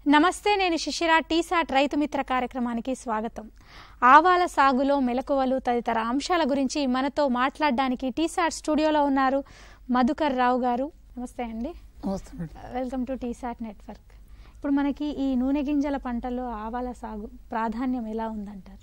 నమస్తే నేను శిశిర టీసాట్ రైతు మిత్ర కార్యక్రమానికి స్వాగతం ఆవాల సాగులో మెలకువలు తదితర అంశాల గురించి మనతో మాట్లాడడానికి టీసాట్ స్టూడియోలో ఉన్నారు మధుకర్ రావు గారు నమస్తే అండి నమస్తే madam welcome to TSAT network ఇప్పుడు మనకి ఈ నూనె గింజల పంటల్లో ఆవాల సాగు ప్రాధాన్యం ఎలా ఉందంటారు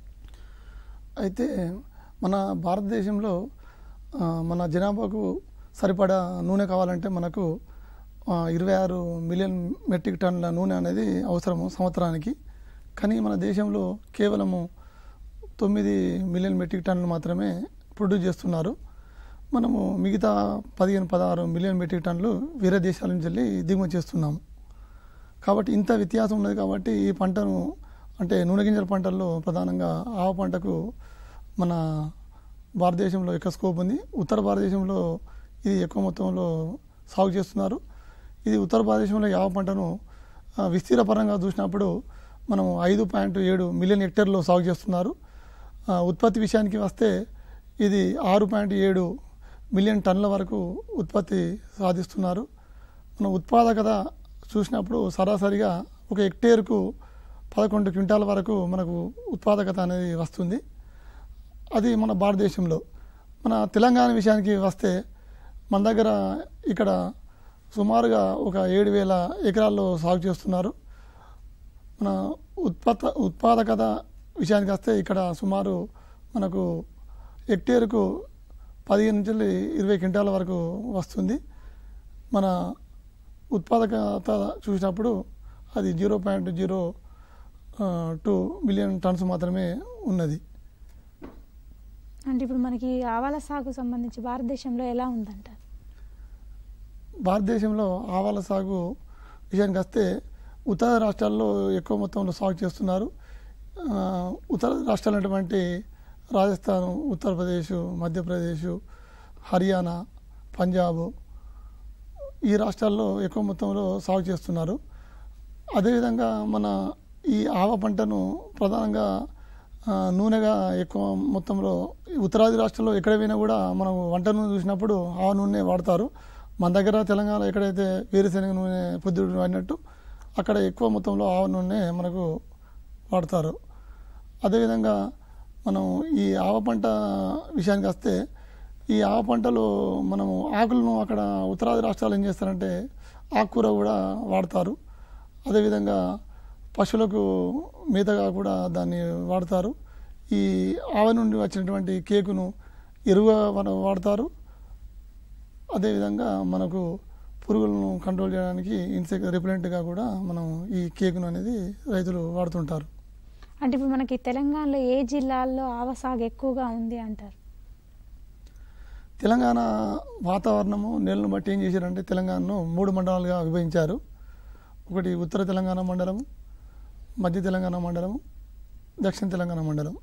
అయితే మన భారతదేశంలో ఆ, మన జనాభాకు సరిపడా నూనె కావాలంటే మనకు ఆ, ఇరవై ఆరు మిలియన్ మెట్రిక్ టన్నుల నూనె అనేది అవసరము సంవత్సరానికి కానీ మన దేశంలో కేవలము తొమ్మిది మిలియన్ మెట్రిక్ టన్నులు మాత్రమే ప్రొడ్యూస్ చేస్తున్నారు మనము మిగతా పదిహేను పదహారు మిలియన్ మెట్రిక్ టన్నులు వేరే దేశాల నుంచి వెళ్ళి దిగుమతి చేస్తున్నాము కాబట్టి ఇంత వ్యత్యాసం ఉన్నది కాబట్టి ఈ పంటను అంటే నూనె గింజల పంటల్లో ప్రధానంగా ఆవ పంటకు మన భారతదేశంలో ఎక్కువ స్కోప్ ఉంది ఉత్తర భారతదేశంలో ఇది ఎక్కువ మొత్తంలో సాగు చేస్తున్నారు ఇది ఉత్తర భారతదేశంలో ఈ ఆవ పంటను ఆ, విస్తీర్ణపరంగా చూసినప్పుడు మనం ఐదు పాయింట్ ఏడు మిలియన్ హెక్టర్లో సాగు చేస్తున్నారు ఆ, ఉత్పత్తి విషయానికి వస్తే ఇది ఆరు పాయింట్ ఏడు మిలియన్ టన్నుల వరకు ఉత్పత్తి సాధిస్తున్నారు మన ఉత్పాదకత చూసినప్పుడు సరాసరిగా ఒక హెక్టేర్కు పదకొండు క్వింటాల వరకు మనకు ఉత్పాదకత అనేది వస్తుంది అది మన భారతదేశంలో మన తెలంగాణ విషయానికి వస్తే మన దగ్గర ఇక్కడ సుమారుగా ఒక ఏడు వేల ఎకరాల్లో సాగు చేస్తున్నారు మన ఉత్పత్త ఉత్పాదకత విషయానికి వస్తే ఇక్కడ సుమారు మనకు హెక్టేర్కు పదిహేను నుంచి ఇరవై క్వింటాల వరకు వస్తుంది మన ఉత్పాదకత చూసినప్పుడు అది zero point zero two million tons మాత్రమే ఉన్నది అంటే ఇప్పుడు మనకి ఆవాల సాగు సంబంధించి భారతదేశంలో ఎలా ఉందంటారు భారతదేశంలో ఆవాల సాగు విషయానికి వస్తే ఉత్తర రాష్ట్రాల్లో ఎక్కువ మొత్తంలో సాగు చేస్తున్నారు ఆ, ఉత్తర రాష్ట్రాలు అటువంటి రాజస్థాన్ ఉత్తరప్రదేశ్ మధ్యప్రదేశ్ హర్యానా పంజాబ్ ఈ రాష్ట్రాల్లో ఎక్కువ మొత్తంలో సాగు చేస్తున్నారు అదేవిధంగా మన ఈ ఆవ పంటను ప్రధానంగా ఆ, నూనెగా ఎక్కువ మొత్తంలో ఈ ఉత్తరాది రాష్ట్రాల్లో ఎక్కడ పోయినా కూడా మనం వంట నూనె చూసినప్పుడు ఆవ నూనె వాడతారు మన దగ్గర తెలంగాణ ఎక్కడైతే వేరుశనగ నూనె పొద్దుడు వాడినట్టు అక్కడ ఎక్కువ మొత్తంలో ఆవ నూనె మనకు వాడతారు అదేవిధంగా మనం ఈ ఆవ పంట విషయానికి వస్తే ఈ ఆవ పంటలో మనము ఆకులను అక్కడ ఉత్తరాది రాష్ట్రాలు ఏం చేస్తారంటే ఆకుకూర కూడా వాడతారు అదేవిధంగా పశువులకు మేతగా కూడా దాన్ని వాడతారు ఈ ఆవ నుండి వచ్చినటువంటి కేకును ఎరువుగా మనం వాడతారు అదేవిధంగా మనకు పురుగులను కంట్రోల్ చేయడానికి ఇన్సెక్ట్ రిపెలెంట్గా కూడా మనం ఈ కేకును అనేది రైతులు వాడుతుంటారు అంటే ఇప్పుడు మనకి తెలంగాణలో ఏ జిల్లాల్లో ఆవ సాగు ఎక్కువగా ఉంది అంటారు తెలంగాణ వాతావరణము నెలను బట్టి ఏం చేశారంటే తెలంగాణను మూడు మండలాలుగా విభజించారు ఒకటి ఉత్తర తెలంగాణ మండలం మధ్య తెలంగాణ మండలం దక్షిణ తెలంగాణ మండలం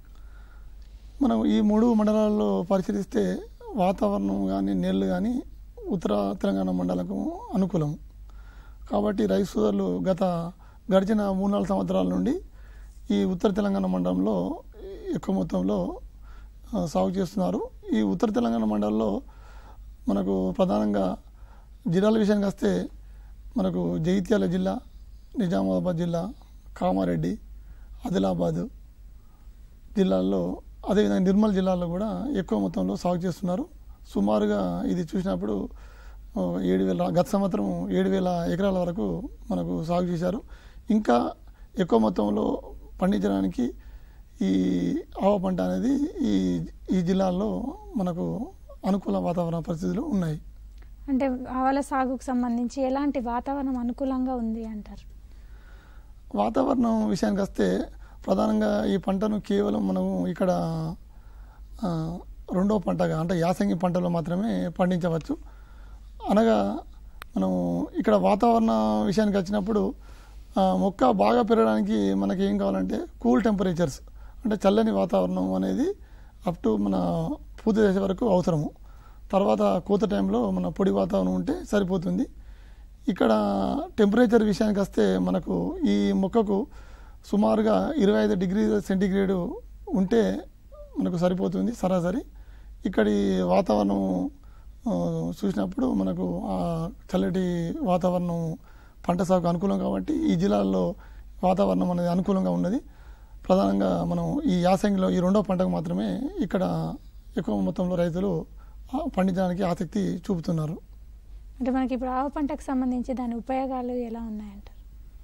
మనం ఈ మూడు మండలాల్లో పరిశీలిస్తే వాతావరణం కానీ నీళ్లు కానీ ఉత్తర తెలంగాణ మండలకు అనుకూలం కాబట్టి రైతు సోదరులు గత గడిచిన మూడు నాలుగు సంవత్సరాల నుండి ఈ ఉత్తర తెలంగాణ మండలంలో ఎక్కువ మొత్తంలో ఆ, సాగు చేస్తున్నారు ఈ ఉత్తర తెలంగాణ మండలంలో మనకు ప్రధానంగా జిల్లాల విషయానికి వస్తే మనకు జగిత్యాల జిల్లా నిజామాబాద్ జిల్లా కామారెడ్డి ఆదిలాబాదు జిల్లాల్లో అదేవిధంగా నిర్మల్ జిల్లాలో కూడా ఎక్కువ మొత్తంలో సాగు చేస్తున్నారు సుమారుగా ఇది చూసినప్పుడు ఆ, ఏడు వేల గత సంవత్సరం ఏడు వేల ఎకరాల వరకు మనకు సాగు చేశారు ఇంకా ఎక్కువ మొత్తంలో పండించడానికి ఈ ఆవ పంట అనేది ఈ ఈ జిల్లాల్లో మనకు అనుకూల వాతావరణ పరిస్థితులు ఉన్నాయి అంటే ఆవాల సాగుకు సంబంధించి ఎలాంటి వాతావరణం అనుకూలంగా ఉంది అంటారు వాతావరణం విషయానికి వస్తే ప్రధానంగా ఈ పంటను కేవలం మనము ఇక్కడ ఆ, రెండో పంటగా అంటే యాసంగి పంటలో మాత్రమే పండించవచ్చు అనగా మనము ఇక్కడ వాతావరణ విషయానికి వచ్చినప్పుడు ఆ, మొక్క బాగా పెరగడానికి మనకి ఏం కావాలంటే కూల్ టెంపరేచర్స్ అంటే చల్లని వాతావరణం అనేది అప్ టు మన పూత దశ వరకు అవసరము తర్వాత కోత టైంలో మన పొడి వాతావరణం ఉంటే సరిపోతుంది ఇక్కడ టెంపరేచర్ విషయానికి వస్తే మనకు ఈ మొక్కకు సుమారుగా ఇరవై ఐదు డిగ్రీ సెంటీగ్రేడ్ ఉంటే మనకు సరిపోతుంది సరాసరి ఇక్కడి వాతావరణం ఆ, చూసినప్పుడు మనకు ఆ చల్లటి వాతావరణం పంట సాగుకు అనుకూలం కాబట్టి ఈ జిల్లాల్లో వాతావరణం అనేది అనుకూలంగా ఉన్నది ప్రధానంగా మనం ఈ యాసంగిలో ఈ రెండో పంటకు మాత్రమే ఇక్కడ ఎక్కువ మొత్తంలో రైతులు ఆ, పండించడానికి ఆసక్తి చూపుతున్నారు అంటే మనకి ఇప్పుడు ఆవు పంటకు సంబంధించి దాని ఉపయోగాలు ఎలా ఉన్నాయంటారు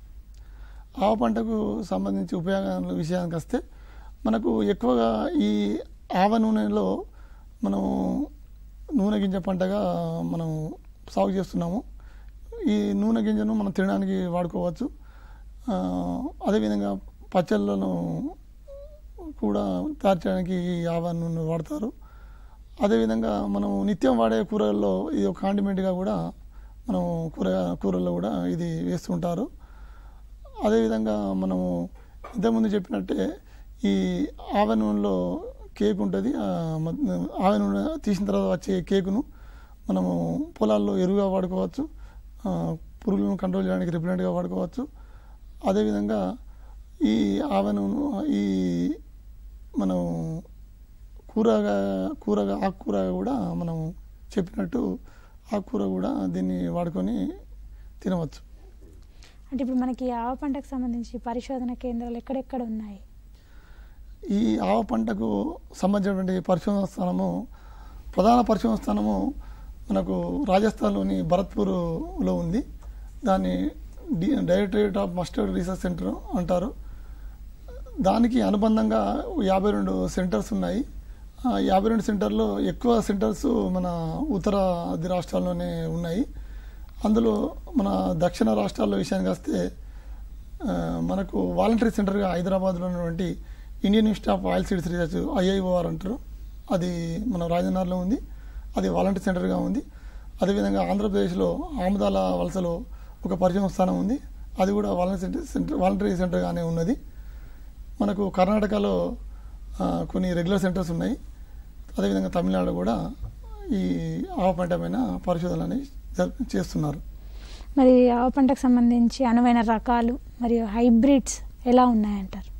ఆవ పంటకు సంబంధించి ఉపయోగాల విషయానికి వస్తే మనకు ఎక్కువగా ఈ ఆవ నూనెలో మనం నూనె గింజ పంటగా మనం సాగు చేస్తున్నాము ఈ నూనె గింజను మనం తినడానికి వాడుకోవచ్చు ఆ, అదేవిధంగా పచ్చళ్ళను కూడా తయారు చేయడానికి ఈ ఆవ నూనె వాడతారు అదేవిధంగా మనం నిత్యం వాడే కూరల్లో ఇది ఒక కాండిమెంట్గా కూడా మనం కూర కూరల్లో కూడా ఇది వేస్తుంటారు అదేవిధంగా మనము ఇంతకుముందు చెప్పినట్టే ఈ ఆవ నూనెలో కేక్ ఉంటుంది ఆ మ- ఆవ నూనె తీసిన తర్వాత వచ్చే కేకును మనము పొలాల్లో ఎరువుగా వాడుకోవచ్చు ఆ, పురుగులను కంట్రోల్ చేయడానికి రిపెలెంట్గా వాడుకోవచ్చు అదేవిధంగా ఈ ఆవ నూనె ఈ మనం కూరగా కూరగా ఆకుకూర కూడా మనం చెప్పినట్టు ఆకుకూర కూడా దీన్ని వాడుకొని తినవచ్చు అంటే ఇప్పుడు మనకి ఆవ పంటకు సంబంధించి పరిశోధన కేంద్రాలు ఎక్కడెక్కడ ఉన్నాయి ఈ ఆవ పంటకు సంబంధించినటువంటి పరిశోధన స్థానము ప్రధాన పరిశోధన స్థానము మనకు రాజస్థాన్లోని భరత్పూర్లో ఉంది దాన్ని the directorate of mustard research centre అంటారు దానికి అనుబంధంగా యాభై రెండు సెంటర్స్ ఉన్నాయి ఆ యాభై రెండు సెంటర్లో ఎక్కువ సెంటర్స్ మన ఉత్తరాది రాష్ట్రాల్లోనే ఉన్నాయి అందులో మన దక్షిణ రాష్ట్రాల విషయానికి వస్తే ఆ, మనకు వాలంటరీ సెంటర్గా హైదరాబాద్లో ఉన్నటువంటి Indian institute of oil seeds research IIOR అంటారు అది మన రాజనగర్లో ఉంది అది వాలంటరీ సెంటర్గా ఉంది అదేవిధంగా ఆంధ్రప్రదేశ్లో ఆమదాల వలసలో ఒక పరిచయం స్థానం ఉంది అది కూడా వాలంటరీ సెంటర్ సెంటర్ వాలంటరీ సెంటర్గానే ఉన్నది మనకు కర్ణాటకలో ఆ, కొన్ని రెగ్యులర్ సెంటర్స్ ఉన్నాయి అదేవిధంగా తమిళనాడు కూడా ఈ ఆవ పంట పైన పరిశోధనలు అనేవి జరుపు చేస్తున్నారు మరి ఆవ పంటకు సంబంధించి అనువైన రకాలు మరియు హైబ్రిడ్స్ ఎలా ఉన్నాయంటారు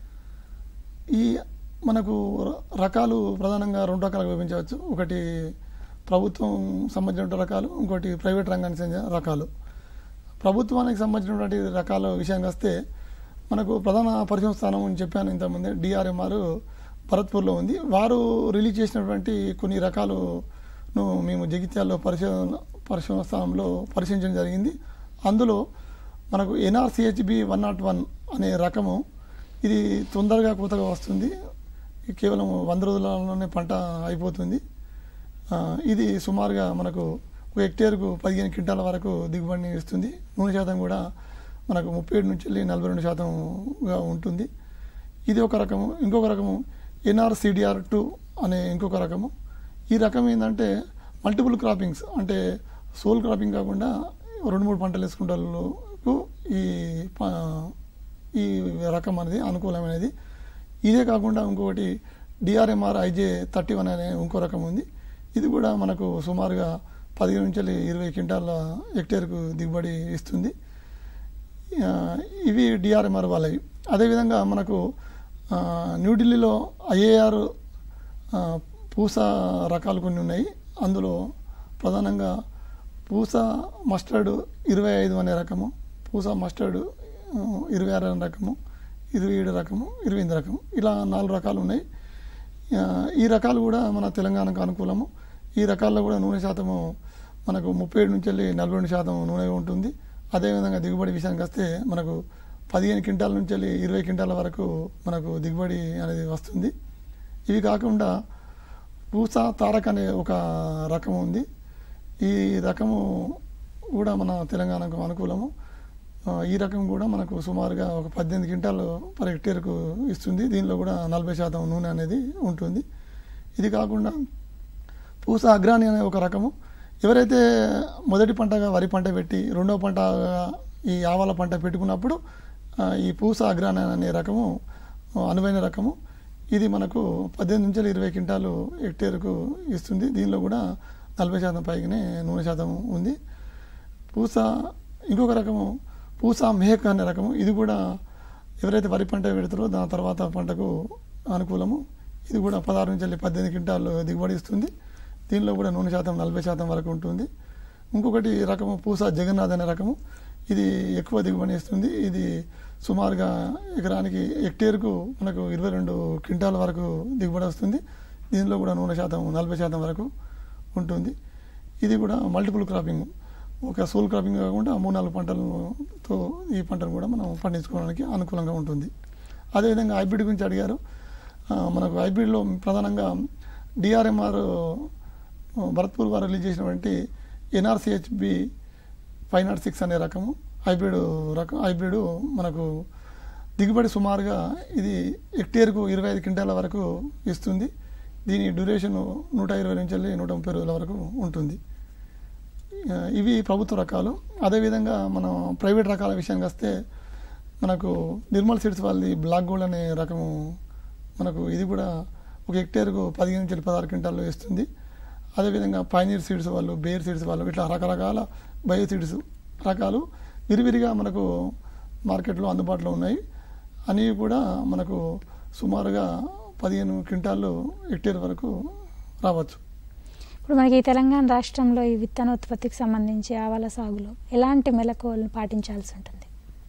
ఈ మనకు ర- రకాలు ప్రధానంగా రెండు రకాలుగా విభజించవచ్చు ఒకటి ప్రభుత్వం సంబంధించిన రకాలు ఇంకోటి ప్రైవేట్ రంగానికి చెందిన రకాలు ప్రభుత్వానికి సంబంధించినటువంటి రకాల విషయానికి వస్తే మనకు ప్రధాన పరిశోధన స్థానం అని చెప్పాను ఇంతకుముందే డిఆర్ఎంఆర్ భరత్పూర్లో ఉంది వారు రిలీజ్ చేసినటువంటి కొన్ని రకాలను మేము జగిత్యాల్లో పరిశోధన పరిశోధన స్థానంలో పరిశీలించడం జరిగింది అందులో మనకు ఎన్ఆర్సిహెచ్బి వన్ నాట్ వన్ అనే రకము ఇది తొందరగా పూతగా వస్తుంది ఇది కేవలం వంద రోజులలోనే పంట అయిపోతుంది ఆ, ఇది సుమారుగా మనకు ఒక హెక్టేర్కు పదిహేను క్వింటాల వరకు దిగుబడిని ఇస్తుంది నూనె శాతం కూడా మనకు ముప్పై ఏడు నుంచి వెళ్ళి నలభై రెండు శాతంగా ఉంటుంది ఇది ఒక రకము ఇంకొక రకము ఎన్ఆర్సిడిఆర్ టూ అనే ఇంకొక రకము ఈ రకం ఏంటంటే మల్టిపుల్ క్రాపింగ్స్ అంటే సోల్ క్రాపింగ్ కాకుండా రెండు మూడు పంటలు వేసుకుంటారు ఈ ప- ఈ రకం అనేది అనుకూలమైనది ఇదే కాకుండా ఇంకొకటి డిఆర్ఎంఆర్ ఐజే థర్టీ వన్ అనే ఇంకో రకం ఉంది ఇది కూడా మనకు సుమారుగా పదిహేను నుంచి ఇరవై క్వింటాల హెక్టేర్కు దిగుబడి ఇస్తుంది ఆ, ఇవి డిఆర్ఎంఆర్ వాళ్ళవి అదేవిధంగా మనకు ఆ, న్యూఢిల్లీలో ఐఏఆర్ పూస రకాలు కొన్ని ఉన్నాయి అందులో ప్రధానంగా పూస మస్టర్డ్ ఇరవై ఐదు అనే రకము పూస మస్టర్డ్ ఆ, ఇరవై ఆరు అనే రకము ఇరవై ఏడు రకము ఇరవై ఎనిమిది రకము ఇలా నాలుగు రకాలు ఉన్నాయి ఆ, ఈ రకాలు కూడా మన తెలంగాణకు అనుకూలము ఈ రకాల్లో కూడా నూనె శాతము మనకు ముప్పై ఏడు నుంచి వెళ్ళి నలభై రెండు శాతం నూనె ఉంటుంది అదేవిధంగా దిగుబడి విషయానికి వస్తే మనకు పదిహేను క్వింటాల నుంచి వెళ్ళి ఇరవై క్వింటాల వరకు మనకు దిగుబడి అనేది వస్తుంది ఇవి కాకుండా పూస తారక్ అనే ఒక రకం ఉంది ఈ రకము కూడా మన తెలంగాణకు అనుకూలము ఆ, ఈ రకం కూడా మనకు సుమారుగా ఒక పద్దెనిమిది క్వింటాలు పర్ హెక్టేర్కు ఇస్తుంది దీనిలో కూడా నలభై శాతం నూనె అనేది ఉంటుంది ఇది కాకుండా పూస అగ్రాని అనే ఒక రకము ఎవరైతే మొదటి పంటగా వరి పంట పెట్టి రెండవ పంటగా ఈ ఆవాల పంట పెట్టుకున్నప్పుడు ఆ, ఈ పూస అగ్రాని అనే రకము ఆ, అనువైన రకము ఇది మనకు పద్దెనిమిది నుంచి ఇరవై క్వింటాలు హెక్టేర్కు ఇస్తుంది దీనిలో కూడా నలభై శాతం పైగానే నూనె శాతం ఉంది పూస ఇంకొక రకము పూస మేహక్ అనే రకము ఇది కూడా ఎవరైతే వరి పంట పెడతారో దాని తర్వాత పంటకు అనుకూలము ఇది కూడా పదహారు నుంచి వెళ్ళి పద్దెనిమిది క్వింటాలు దిగుబడి ఇస్తుంది దీనిలో కూడా నూనె శాతం నలభై శాతం వరకు ఉంటుంది ఇంకొకటి రకము పూస జగన్నాథ్ అనే రకము ఇది ఎక్కువ దిగుబడి ఇస్తుంది ఇది సుమారుగా ఎకరానికి హెక్టేర్కు మనకు ఇరవై రెండు క్వింటాల వరకు దిగుబడి వస్తుంది దీనిలో కూడా నూనె శాతం నలభై శాతం వరకు ఉంటుంది ఇది కూడా మల్టిపుల్ క్రాపింగ్ ఒక సోల్ క్రాపింగ్ కాకుండా మూడు నాలుగు పంటలతో ఈ పంటను కూడా మనం పండించుకోవడానికి అనుకూలంగా ఉంటుంది అదేవిధంగా హైబ్రిడ్ గురించి అడిగారు ఆ, మనకు హైబ్రిడ్లో ప్రధానంగా డిఆర్ఎంఆర్ భరత్పూర్ వారు రిలీజ్ చేసినటువంటి ఎన్ఆర్సిహెచ్బి ఫైవ్ నాట్ సిక్స్ అనే రకము హైబ్రిడ్ రకం హైబ్రిడ్ మనకు దిగుబడి సుమారుగా ఇది హెక్టేర్కు ఇరవై ఐదు క్వింటాల వరకు ఇస్తుంది దీని డ్యూరేషన్ నూట ఇరవై నుంచి వెళ్ళి నూట ముప్పై రోజుల వరకు ఉంటుంది ఆ, ఇవి ప్రభుత్వ రకాలు అదేవిధంగా మనం ప్రైవేట్ రకాల విషయానికి వస్తే మనకు నిర్మల్ సీడ్స్ వాళ్ళది బ్లాక్ గోల్డ్ అనే రకము మనకు ఇది కూడా ఒక హెక్టేర్కు పదిహేను నుంచి పదహారు క్వింటాల్లో ఇస్తుంది అదేవిధంగా పైనీర్ సీడ్స్ వాళ్ళు బేర్ సీడ్స్ వాళ్ళు ఇట్లా రకరకాల బయో సీడ్స్ రకాలు విరివిరిగా మనకు మార్కెట్లో అందుబాటులో ఉన్నాయి అన్నీ కూడా మనకు సుమారుగా పదిహేను క్వింటాళ్ళు హెక్టేర్ వరకు రావచ్చు ఇప్పుడు మనకి ఈ తెలంగాణ రాష్ట్రంలో ఈ విత్తనోత్పత్తికి సంబంధించి ఆవాల సాగులో ఎలాంటి మెలకువలను పాటించాల్సి ఉంటుంది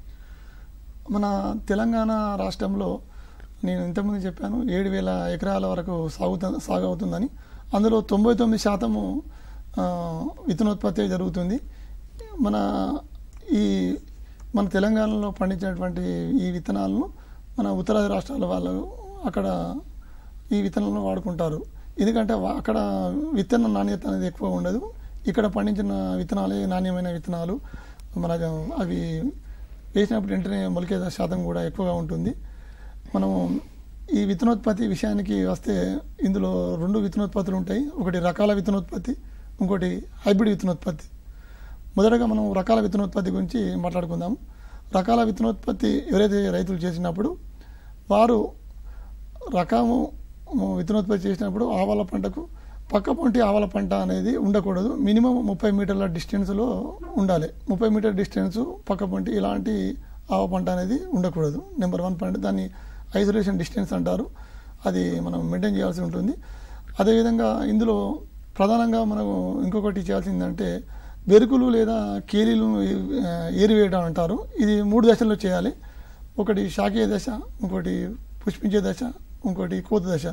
మన తెలంగాణ రాష్ట్రంలో నేను ఇంతకుముందు చెప్పాను ఏడు వేల ఎకరాల వరకు సాగుతు సాగు అవుతుందని అందులో తొంభై తొమ్మిది శాతము ఆ, విత్తనోత్పత్తి జరుగుతుంది మన ఈ మన తెలంగాణలో పండించినటువంటి ఈ విత్తనాలను మన ఉత్తరాది రాష్ట్రాల వాళ్ళు అక్కడ ఈ విత్తనాలను వాడుకుంటారు ఎందుకంటే వా- అక్కడ విత్తన నాణ్యత అనేది ఎక్కువ ఉండదు ఇక్కడ పండించిన విత్తనాలే నాణ్యమైన విత్తనాలు మన అవి వేసినప్పుడు వెంటనే మొలికే శాతం కూడా ఎక్కువగా ఉంటుంది మనము ఈ విత్తనోత్పత్తి విషయానికి వస్తే ఇందులో రెండు విత్తనోత్పత్తులు ఉంటాయి ఒకటి రకాల విత్తనోత్పత్తి ఇంకోటి హైబ్రిడ్ విత్తనోత్పత్తి మొదటగా మనం రకాల విత్తనోత్పత్తి గురించి మాట్లాడుకుందాం రకాల విత్తనోత్పత్తి ఎవరైతే రైతులు చేసినప్పుడు వారు రకము విత్తనోత్పత్తి చేసినప్పుడు ఆవాల పంటకు పక్క పొంటి ఆవాల పంట అనేది ఉండకూడదు మినిమం ముప్పై మీటర్ల డిస్టెన్స్లో ఉండాలి ముప్పై మీటర్ డిస్టెన్స్ పక్క పొంటి ఇలాంటి ఆవ పంట అనేది ఉండకూడదు నెంబర్ వన్ పాయింట్ దాన్ని ఐసోలేషన్ డిస్టెన్స్ అంటారు అది మనం మెయింటైన్ చేయాల్సి ఉంటుంది అదేవిధంగా ఇందులో ప్రధానంగా మనం ఇంకొకటి చేయాల్సిందంటే బెరుకులు లేదా కేలీలు ఆ, ఏరివేయడం అంటారు ఇది మూడు దశల్లో చేయాలి ఒకటి శాఖీయ దశ ఇంకోటి పుష్పించే దశ ఇంకోటి కోత దశ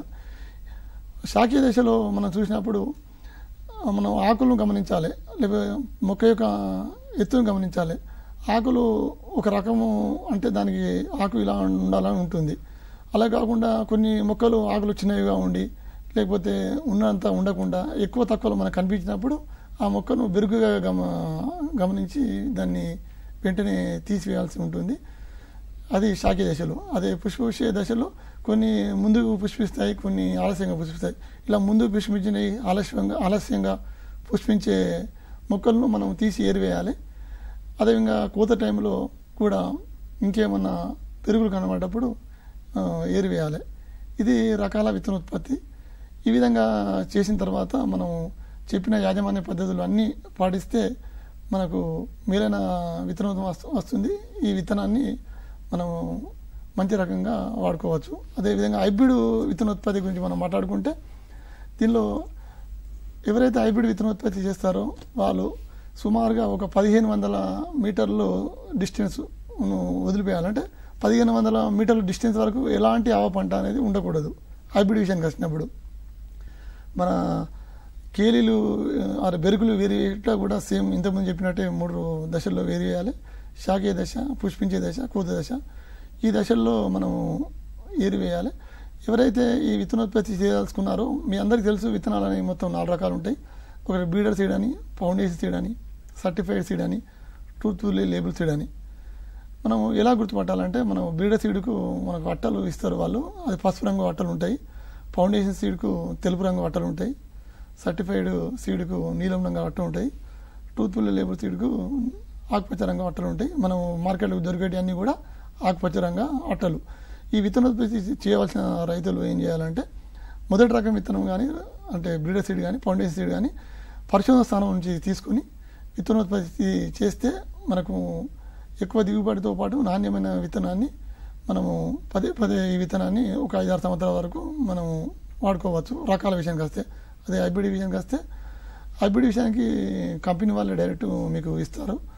శాఖీయ దశలో మనం చూసినప్పుడు ఆ, మనం ఆకులను గమనించాలి లేకపోతే మొక్క యొక్క ఎత్తును గమనించాలి ఆకులు ఒక రకము అంటే దానికి ఆకు ఇలా ఉండాలని ఉంటుంది అలా కాకుండా కొన్ని మొక్కలు ఆకులు చిన్నవిగా ఉండి లేకపోతే ఉన్నంత ఉండకుండా ఎక్కువ తక్కువలో మనకు కనిపించినప్పుడు ఆ మొక్కను బెరుకుగా గమ గమనించి దాన్ని వెంటనే తీసివేయాల్సి ఉంటుంది అది శాఖ దశలో అదే పుష్పించే దశలో కొన్ని ముందుకు పుష్పిస్తాయి కొన్ని ఆలస్యంగా పుష్పిస్తాయి ఇలా ముందు పుష్పించినవి ఆలస్యంగా ఆలస్యంగా పుష్పించే మొక్కలను మనం తీసి ఏరివేయాలి అదేవిధంగా కోత టైంలో కూడా ఇంకేమన్నా పెరుగులు కనబడేటప్పుడు ఆ, ఏరివేయాలి ఇది రకాల విత్తనోత్పత్తి ఈ విధంగా చేసిన తర్వాత మనం చెప్పిన యాజమాన్య పద్ధతులు అన్నీ పాటిస్తే మనకు మేలైన విత్తనం వస్తు- వస్తుంది ఈ విత్తనాన్ని మనం మంచి రకంగా వాడుకోవచ్చు అదేవిధంగా హైబ్రిడ్ విత్తనోత్పత్తి గురించి మనం మాట్లాడుకుంటే దీనిలో ఎవరైతే హైబ్రిడ్ విత్తనోత్పత్తి చేస్తారో వాళ్ళు సుమారుగా ఒక పదిహేను వందల మీటర్లు డిస్టెన్స్ వదిలిపోయాలంటే పదిహేను వందల మీటర్ల డిస్టెన్స్ వరకు ఎలాంటి ఆవ పంట అనేది ఉండకూడదు హైబ్రిడ్ విషయానికి వచ్చినప్పుడు మన కేలీలు ఆ బెరుకులు వేరేట కూడా సేమ్ ఇంతకుముందు చెప్పినట్టే మూడు దశల్లో వేరు చేయాలి శాఖీయ దశ పుష్పించే దశ కోత దశ ఈ దశల్లో మనం ఏరివేయాలి ఎవరైతే ఈ విత్తనోత్పత్తి చేయదలుచుకున్నారో మీ అందరికీ తెలుసు విత్తనాలు అనేవి మొత్తం నాలుగు రకాలు ఉంటాయి ఒకటి బీడర్ సీడ్ అని ఫౌండేషన్ సీడ్ అని సర్టిఫైడ్ సీడ్ అని ట్రూత్ఫుల్లీ లేబుల్ సీడ్ అని మనం ఎలా గుర్తుపట్టాలంటే మనం బీడర్ సీడ్కు మనకు అట్టలు ఇస్తారు వాళ్ళు అది పసుపు రంగు అట్టలు ఉంటాయి ఫౌండేషన్ సీడ్కు తెలుపు రంగు అట్టలు ఉంటాయి సర్టిఫైడ్ సీడ్కు నీలం రంగు అట్టలు ఉంటాయి టూత్ఫుల్ లేబుల్ సీడ్కు ఆకుపచ్చ రంగు అట్టలు ఉంటాయి మనం మార్కెట్లో దొరికేటి అన్నీ కూడా ఆకుపచ్చ రంగు అట్టలు ఈ విత్తనోత్పత్తి చేయవలసిన రైతులు ఏం చేయాలంటే మొదటి రకం విత్తనం కానీ అంటే బ్రీడర్ సీడ్ కానీ ఫౌండేషన్ సీడ్ కానీ పరిశోధన స్థానం నుంచి తీసుకుని విత్తనోత్పత్తి చేస్తే మనకు ఎక్కువ దిగుబడితో పాటు నాణ్యమైన విత్తనాన్ని మనము పదే పదే ఈ విత్తనాన్ని ఒక ఐదారు సంవత్సరాల వరకు మనం వాడుకోవచ్చు రకాల విషయానికి వస్తే అదే హైబ్రిడ్ విషయానికి వస్తే హైబ్రిడ్ విషయానికి కంపెనీ వాళ్ళే డైరెక్ట్ మీకు ఇస్తారు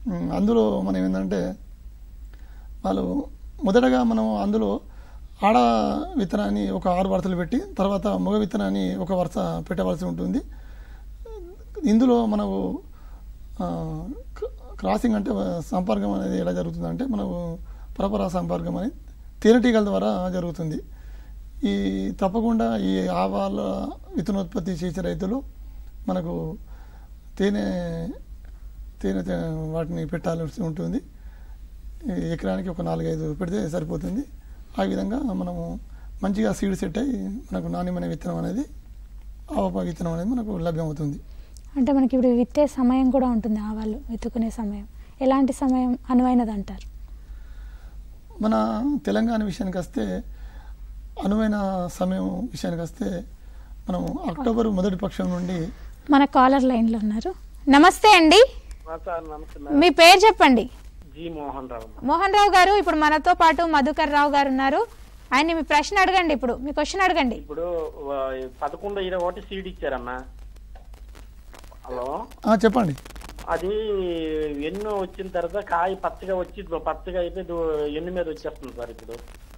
ఉమ్, అందులో మనం ఏంటంటే వాళ్ళు మొదటగా మనం అందులో ఆడ విత్తనాన్ని ఒక ఆరు వరుసలు పెట్టి తర్వాత మగ విత్తనాన్ని ఒక వరుస పెట్టవలసి ఉంటుంది ఇందులో మనకు ఆ, క్ర- క్రాసింగ్ అంటే సంపర్కం అనేది ఎలా జరుగుతుందంటే మనకు పరపరా సంపర్కం అనేది తేనెటీగల ద్వారా జరుగుతుంది ఈ తప్పకుండా ఈ ఆవాల విత్తనోత్పత్తి చేసే రైతులు మనకు తేనె తేనె తే- వాటిని పెట్టాల్సి ఉంటుంది ఈ ఎకరానికి ఒక నాలుగైదు పెడితే సరిపోతుంది ఆ విధంగా మనము మంచిగా సీడ్ సెట్ అయ్యి మనకు నాణ్యమైన విత్తనం అనేది ఆవప విత్తనం అనేది మనకు లభ్యమవుతుంది అంటే మనకి ఇప్పుడు విత్తే సమయం కూడా ఉంటుంది ఆవాలు విత్తుకునే సమయం ఎలాంటి సమయం అనువైనది అంటారు మన తెలంగాణ విషయానికి వస్తే అనువైన సమయం విషయానికి వస్తే మనం అక్టోబర్ మొదటి పక్షం నుండి మన కాలర్ లైన్లో ఉన్నారు నమస్తే అండి ఆ సార్ నమస్తే మేడం మీ పేరు చెప్పండి జి మోహన్ రావు మోహన్ రావు గారు ఇప్పుడు మనతో పాటు మధుకర్ రావు గారు ఉన్నారు ఆయన్ని మీ ప్రశ్న అడగండి ఇప్పుడు మీ క్వశ్చన్ అడగండి ఇప్పుడు ఆ, పదకొండు ఇరవై ఒకటి సీడ్ ఇచ్చారమ్మా హలో ఆ, చెప్పండి అది ఎన్నో వచ్చిన తర్వాత కాయ పచ్చగా వచ్చి పచ్చగా అయిపోయి దు- ఎండు మీద వచ్చేస్తుంది సార్ ఇప్పుడు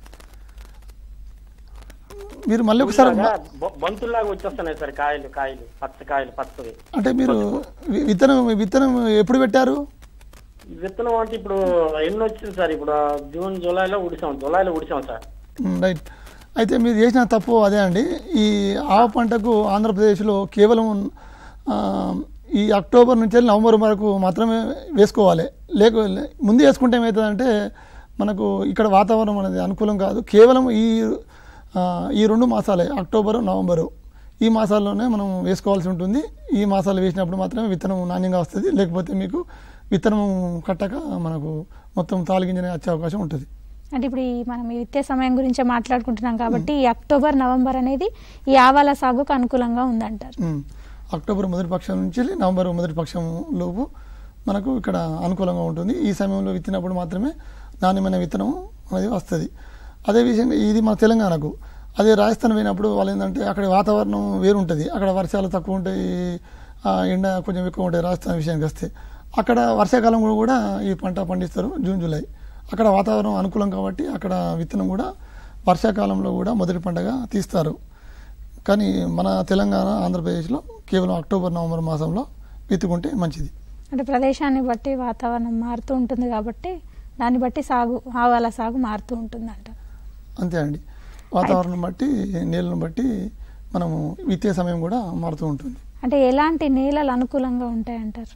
మీరు మళ్ళీ ఒకసారి ఇలాగా బొ- బంతుల్లాగా వచ్చేస్తున్నాయి సార్ కాయలు కాయలు పచ్చ కాయలు పచ్చవి అంటే మీరు వి- విత్తనం విత్తనం ఎప్పుడు పెట్టారు విత్తనం అంటే ఇప్పుడు ఎన్ని వచ్చింది సార్ ఇప్పుడు జూన్ జూలైలో ఉడిసాం జూలైలో ఉడిసాం సార్ మ్, రైట్ అయితే మీరు చేసిన తప్పు అదే అండి ఈ ఆవ పంటకు ఆంధ్రప్రదేశ్లో కేవలం ఆ, ఈ అక్టోబర్ నుంచి వెళ్ళి నవంబర్ వరకు మాత్రమే వేసుకోవాలి లేక ముందు వేసుకుంటే ఏమవుతుందంటే మనకు ఇక్కడ వాతావరణం అనేది అనుకూలం కాదు కేవలం ఈ ఆ, ఈ రెండు మాసాలే అక్టోబరు నవంబరు ఈ మాసాల్లోనే మనం వేసుకోవాల్సి ఉంటుంది ఈ మాసాలు వేసినప్పుడు మాత్రమే విత్తనం నాణ్యంగా వస్తుంది లేకపోతే మీకు విత్తనం కట్టక మనకు మొత్తం తాలిగింజనే వచ్చే అవకాశం ఉంటుంది అంటే ఇప్పుడు ఈ మనం ఈ విత్తే సమయం గురించే మాట్లాడుకుంటున్నాం కాబట్టి ఈ అక్టోబర్ నవంబర్ అనేది ఈ ఆవాల సాగుకు అనుకూలంగా ఉందంటారు ఉమ్. అక్టోబర్ మొదటి పక్షం నుంచి వెళ్ళి నవంబర్ మొదటి పక్షం లోపు మనకు ఇక్కడ అనుకూలంగా ఉంటుంది ఈ సమయంలో విత్తినప్పుడు మాత్రమే నాణ్యమైన విత్తనం అనేది వస్తుంది అదే విషయంగా ఇది మన తెలంగాణకు అదే రాజస్థాన్ పోయినప్పుడు వాళ్ళు ఏంటంటే అక్కడ వాతావరణం వేరు ఉంటుంది అక్కడ వర్షాలు తక్కువ ఉంటాయి ఆ ఎండ కొంచెం ఎక్కువ ఉంటాయి రాజస్థాన్ విషయానికి వస్తే అక్కడ వర్షాకాలంలో కూడా ఈ పంట పండిస్తారు జూన్ జూలై అక్కడ వాతావరణం అనుకూలం కాబట్టి అక్కడ విత్తనం కూడా వర్షాకాలంలో కూడా మొదటి పంటగా తీస్తారు కానీ మన తెలంగాణ ఆంధ్రప్రదేశ్లో కేవలం అక్టోబర్ నవంబర్ మాసంలో విత్తుకుంటే మంచిది అంటే ప్రదేశాన్ని బట్టి వాతావరణం మారుతూ ఉంటుంది కాబట్టి దాన్ని బట్టి సాగు ఆవాల సాగు మారుతూ ఉంటుంది అంటారు అంతే అండి వాతావరణం బట్టి నీళ్ళను బట్టి మనము విత్తే సమయం కూడా మారుతూ ఉంటుంది అంటే ఎలాంటి నేలలు అనుకూలంగా ఉంటాయంటారు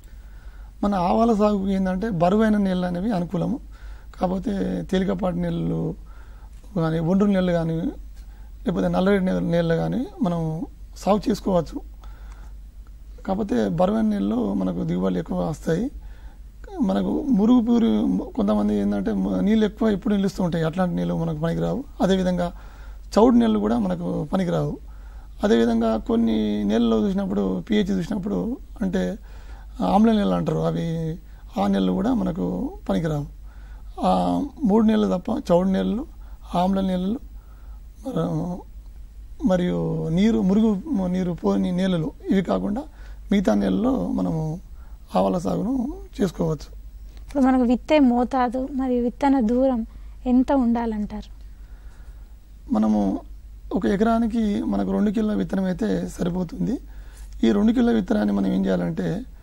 మన ఆవాల సాగుకు ఏంటంటే బరువైన నీళ్ళు అనేవి అనుకూలము కాకపోతే తేలికపాటి నీళ్ళు కానీ ఒండ్రు నీళ్ళు కానీ లేకపోతే నల్లరేడు నీళ్ళు నీళ్ళు కానీ మనం సాగు చేసుకోవచ్చు కాకపోతే బరువైన నీళ్ళు మనకు దిగుబడులు ఎక్కువ వస్తాయి మనకు మురుగు పూరి కొంతమంది ఏంటంటే మ- నీళ్ళు ఎక్కువ ఎప్పుడు నిలుస్తూ ఉంటాయి అట్లాంటి నీళ్ళు మనకు పనికిరావు అదేవిధంగా చౌడు నీళ్ళు కూడా మనకు పనికిరావు అదేవిధంగా కొన్ని నీళ్ళలో చూసినప్పుడు పిహెచ్ చూసినప్పుడు అంటే ఆమ్ల నీళ్ళు అంటారు అవి ఆ నీళ్ళు కూడా మనకు పనికిరావు ఆ మూడు నీళ్ళు తప్ప చౌడు నీళ్ళు ఆమ్ల నీళ్ళు మరి- మరియు నీరు మురుగు నీరు పోని నీళ్ళలు ఇవి కాకుండా మిగతా నీళ్ళలో మనము ఆవాల సాగును చేసుకోవచ్చు ఇప్పుడు మనకు విత్తే మోతాదు మరియు విత్తన దూరం ఎంత ఉండాలంటారు మనము ఒక ఎకరానికి మనకు రెండు కిలోల విత్తనం అయితే సరిపోతుంది ఈ రెండు కిలోల విత్తనాన్ని మనం ఏం చేయాలంటే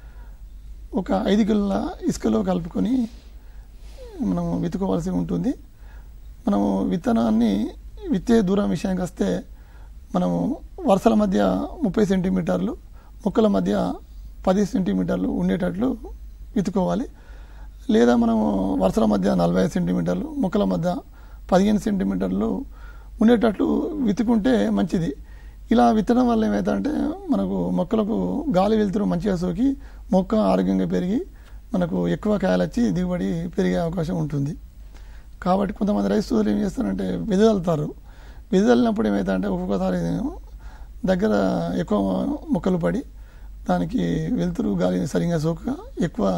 ఒక ఐదు కిలోల ఇసుకలో కలుపుకొని మనము విత్తుకోవాల్సి ఉంటుంది మనము విత్తనాన్ని విత్తే దూరం విషయానికి వస్తే మనము వరుసల మధ్య ముప్పై సెంటీమీటర్లు మొక్కల మధ్య పది సెంటీమీటర్లు ఉండేటట్లు విత్తుకోవాలి లేదా మనము వరుసల మధ్య నలభై ఐదు సెంటీమీటర్లు మొక్కల మధ్య పదిహేను సెంటీమీటర్లు ఉండేటట్లు విత్తుకుంటే మంచిది ఇలా విత్తడం వల్ల ఏమవుతుందంటే మనకు మొక్కలకు గాలి వెలుతురు మంచిగా సోకి మొక్క ఆరోగ్యంగా పెరిగి మనకు ఎక్కువ కాయలు వచ్చి దిగుబడి పెరిగే అవకాశం ఉంటుంది కాబట్టి కొంతమంది రైతు సోదరులు ఏం చేస్తారంటే వెదజల్లుతారు వెదజల్లినప్పుడు ఏమవుతుందంటే ఒక్కొక్కసారి దగ్గర ఎక్కువ మొక్కలు పడి దానికి వెలుతురు గాలి సరిగా సోక ఎక్కువ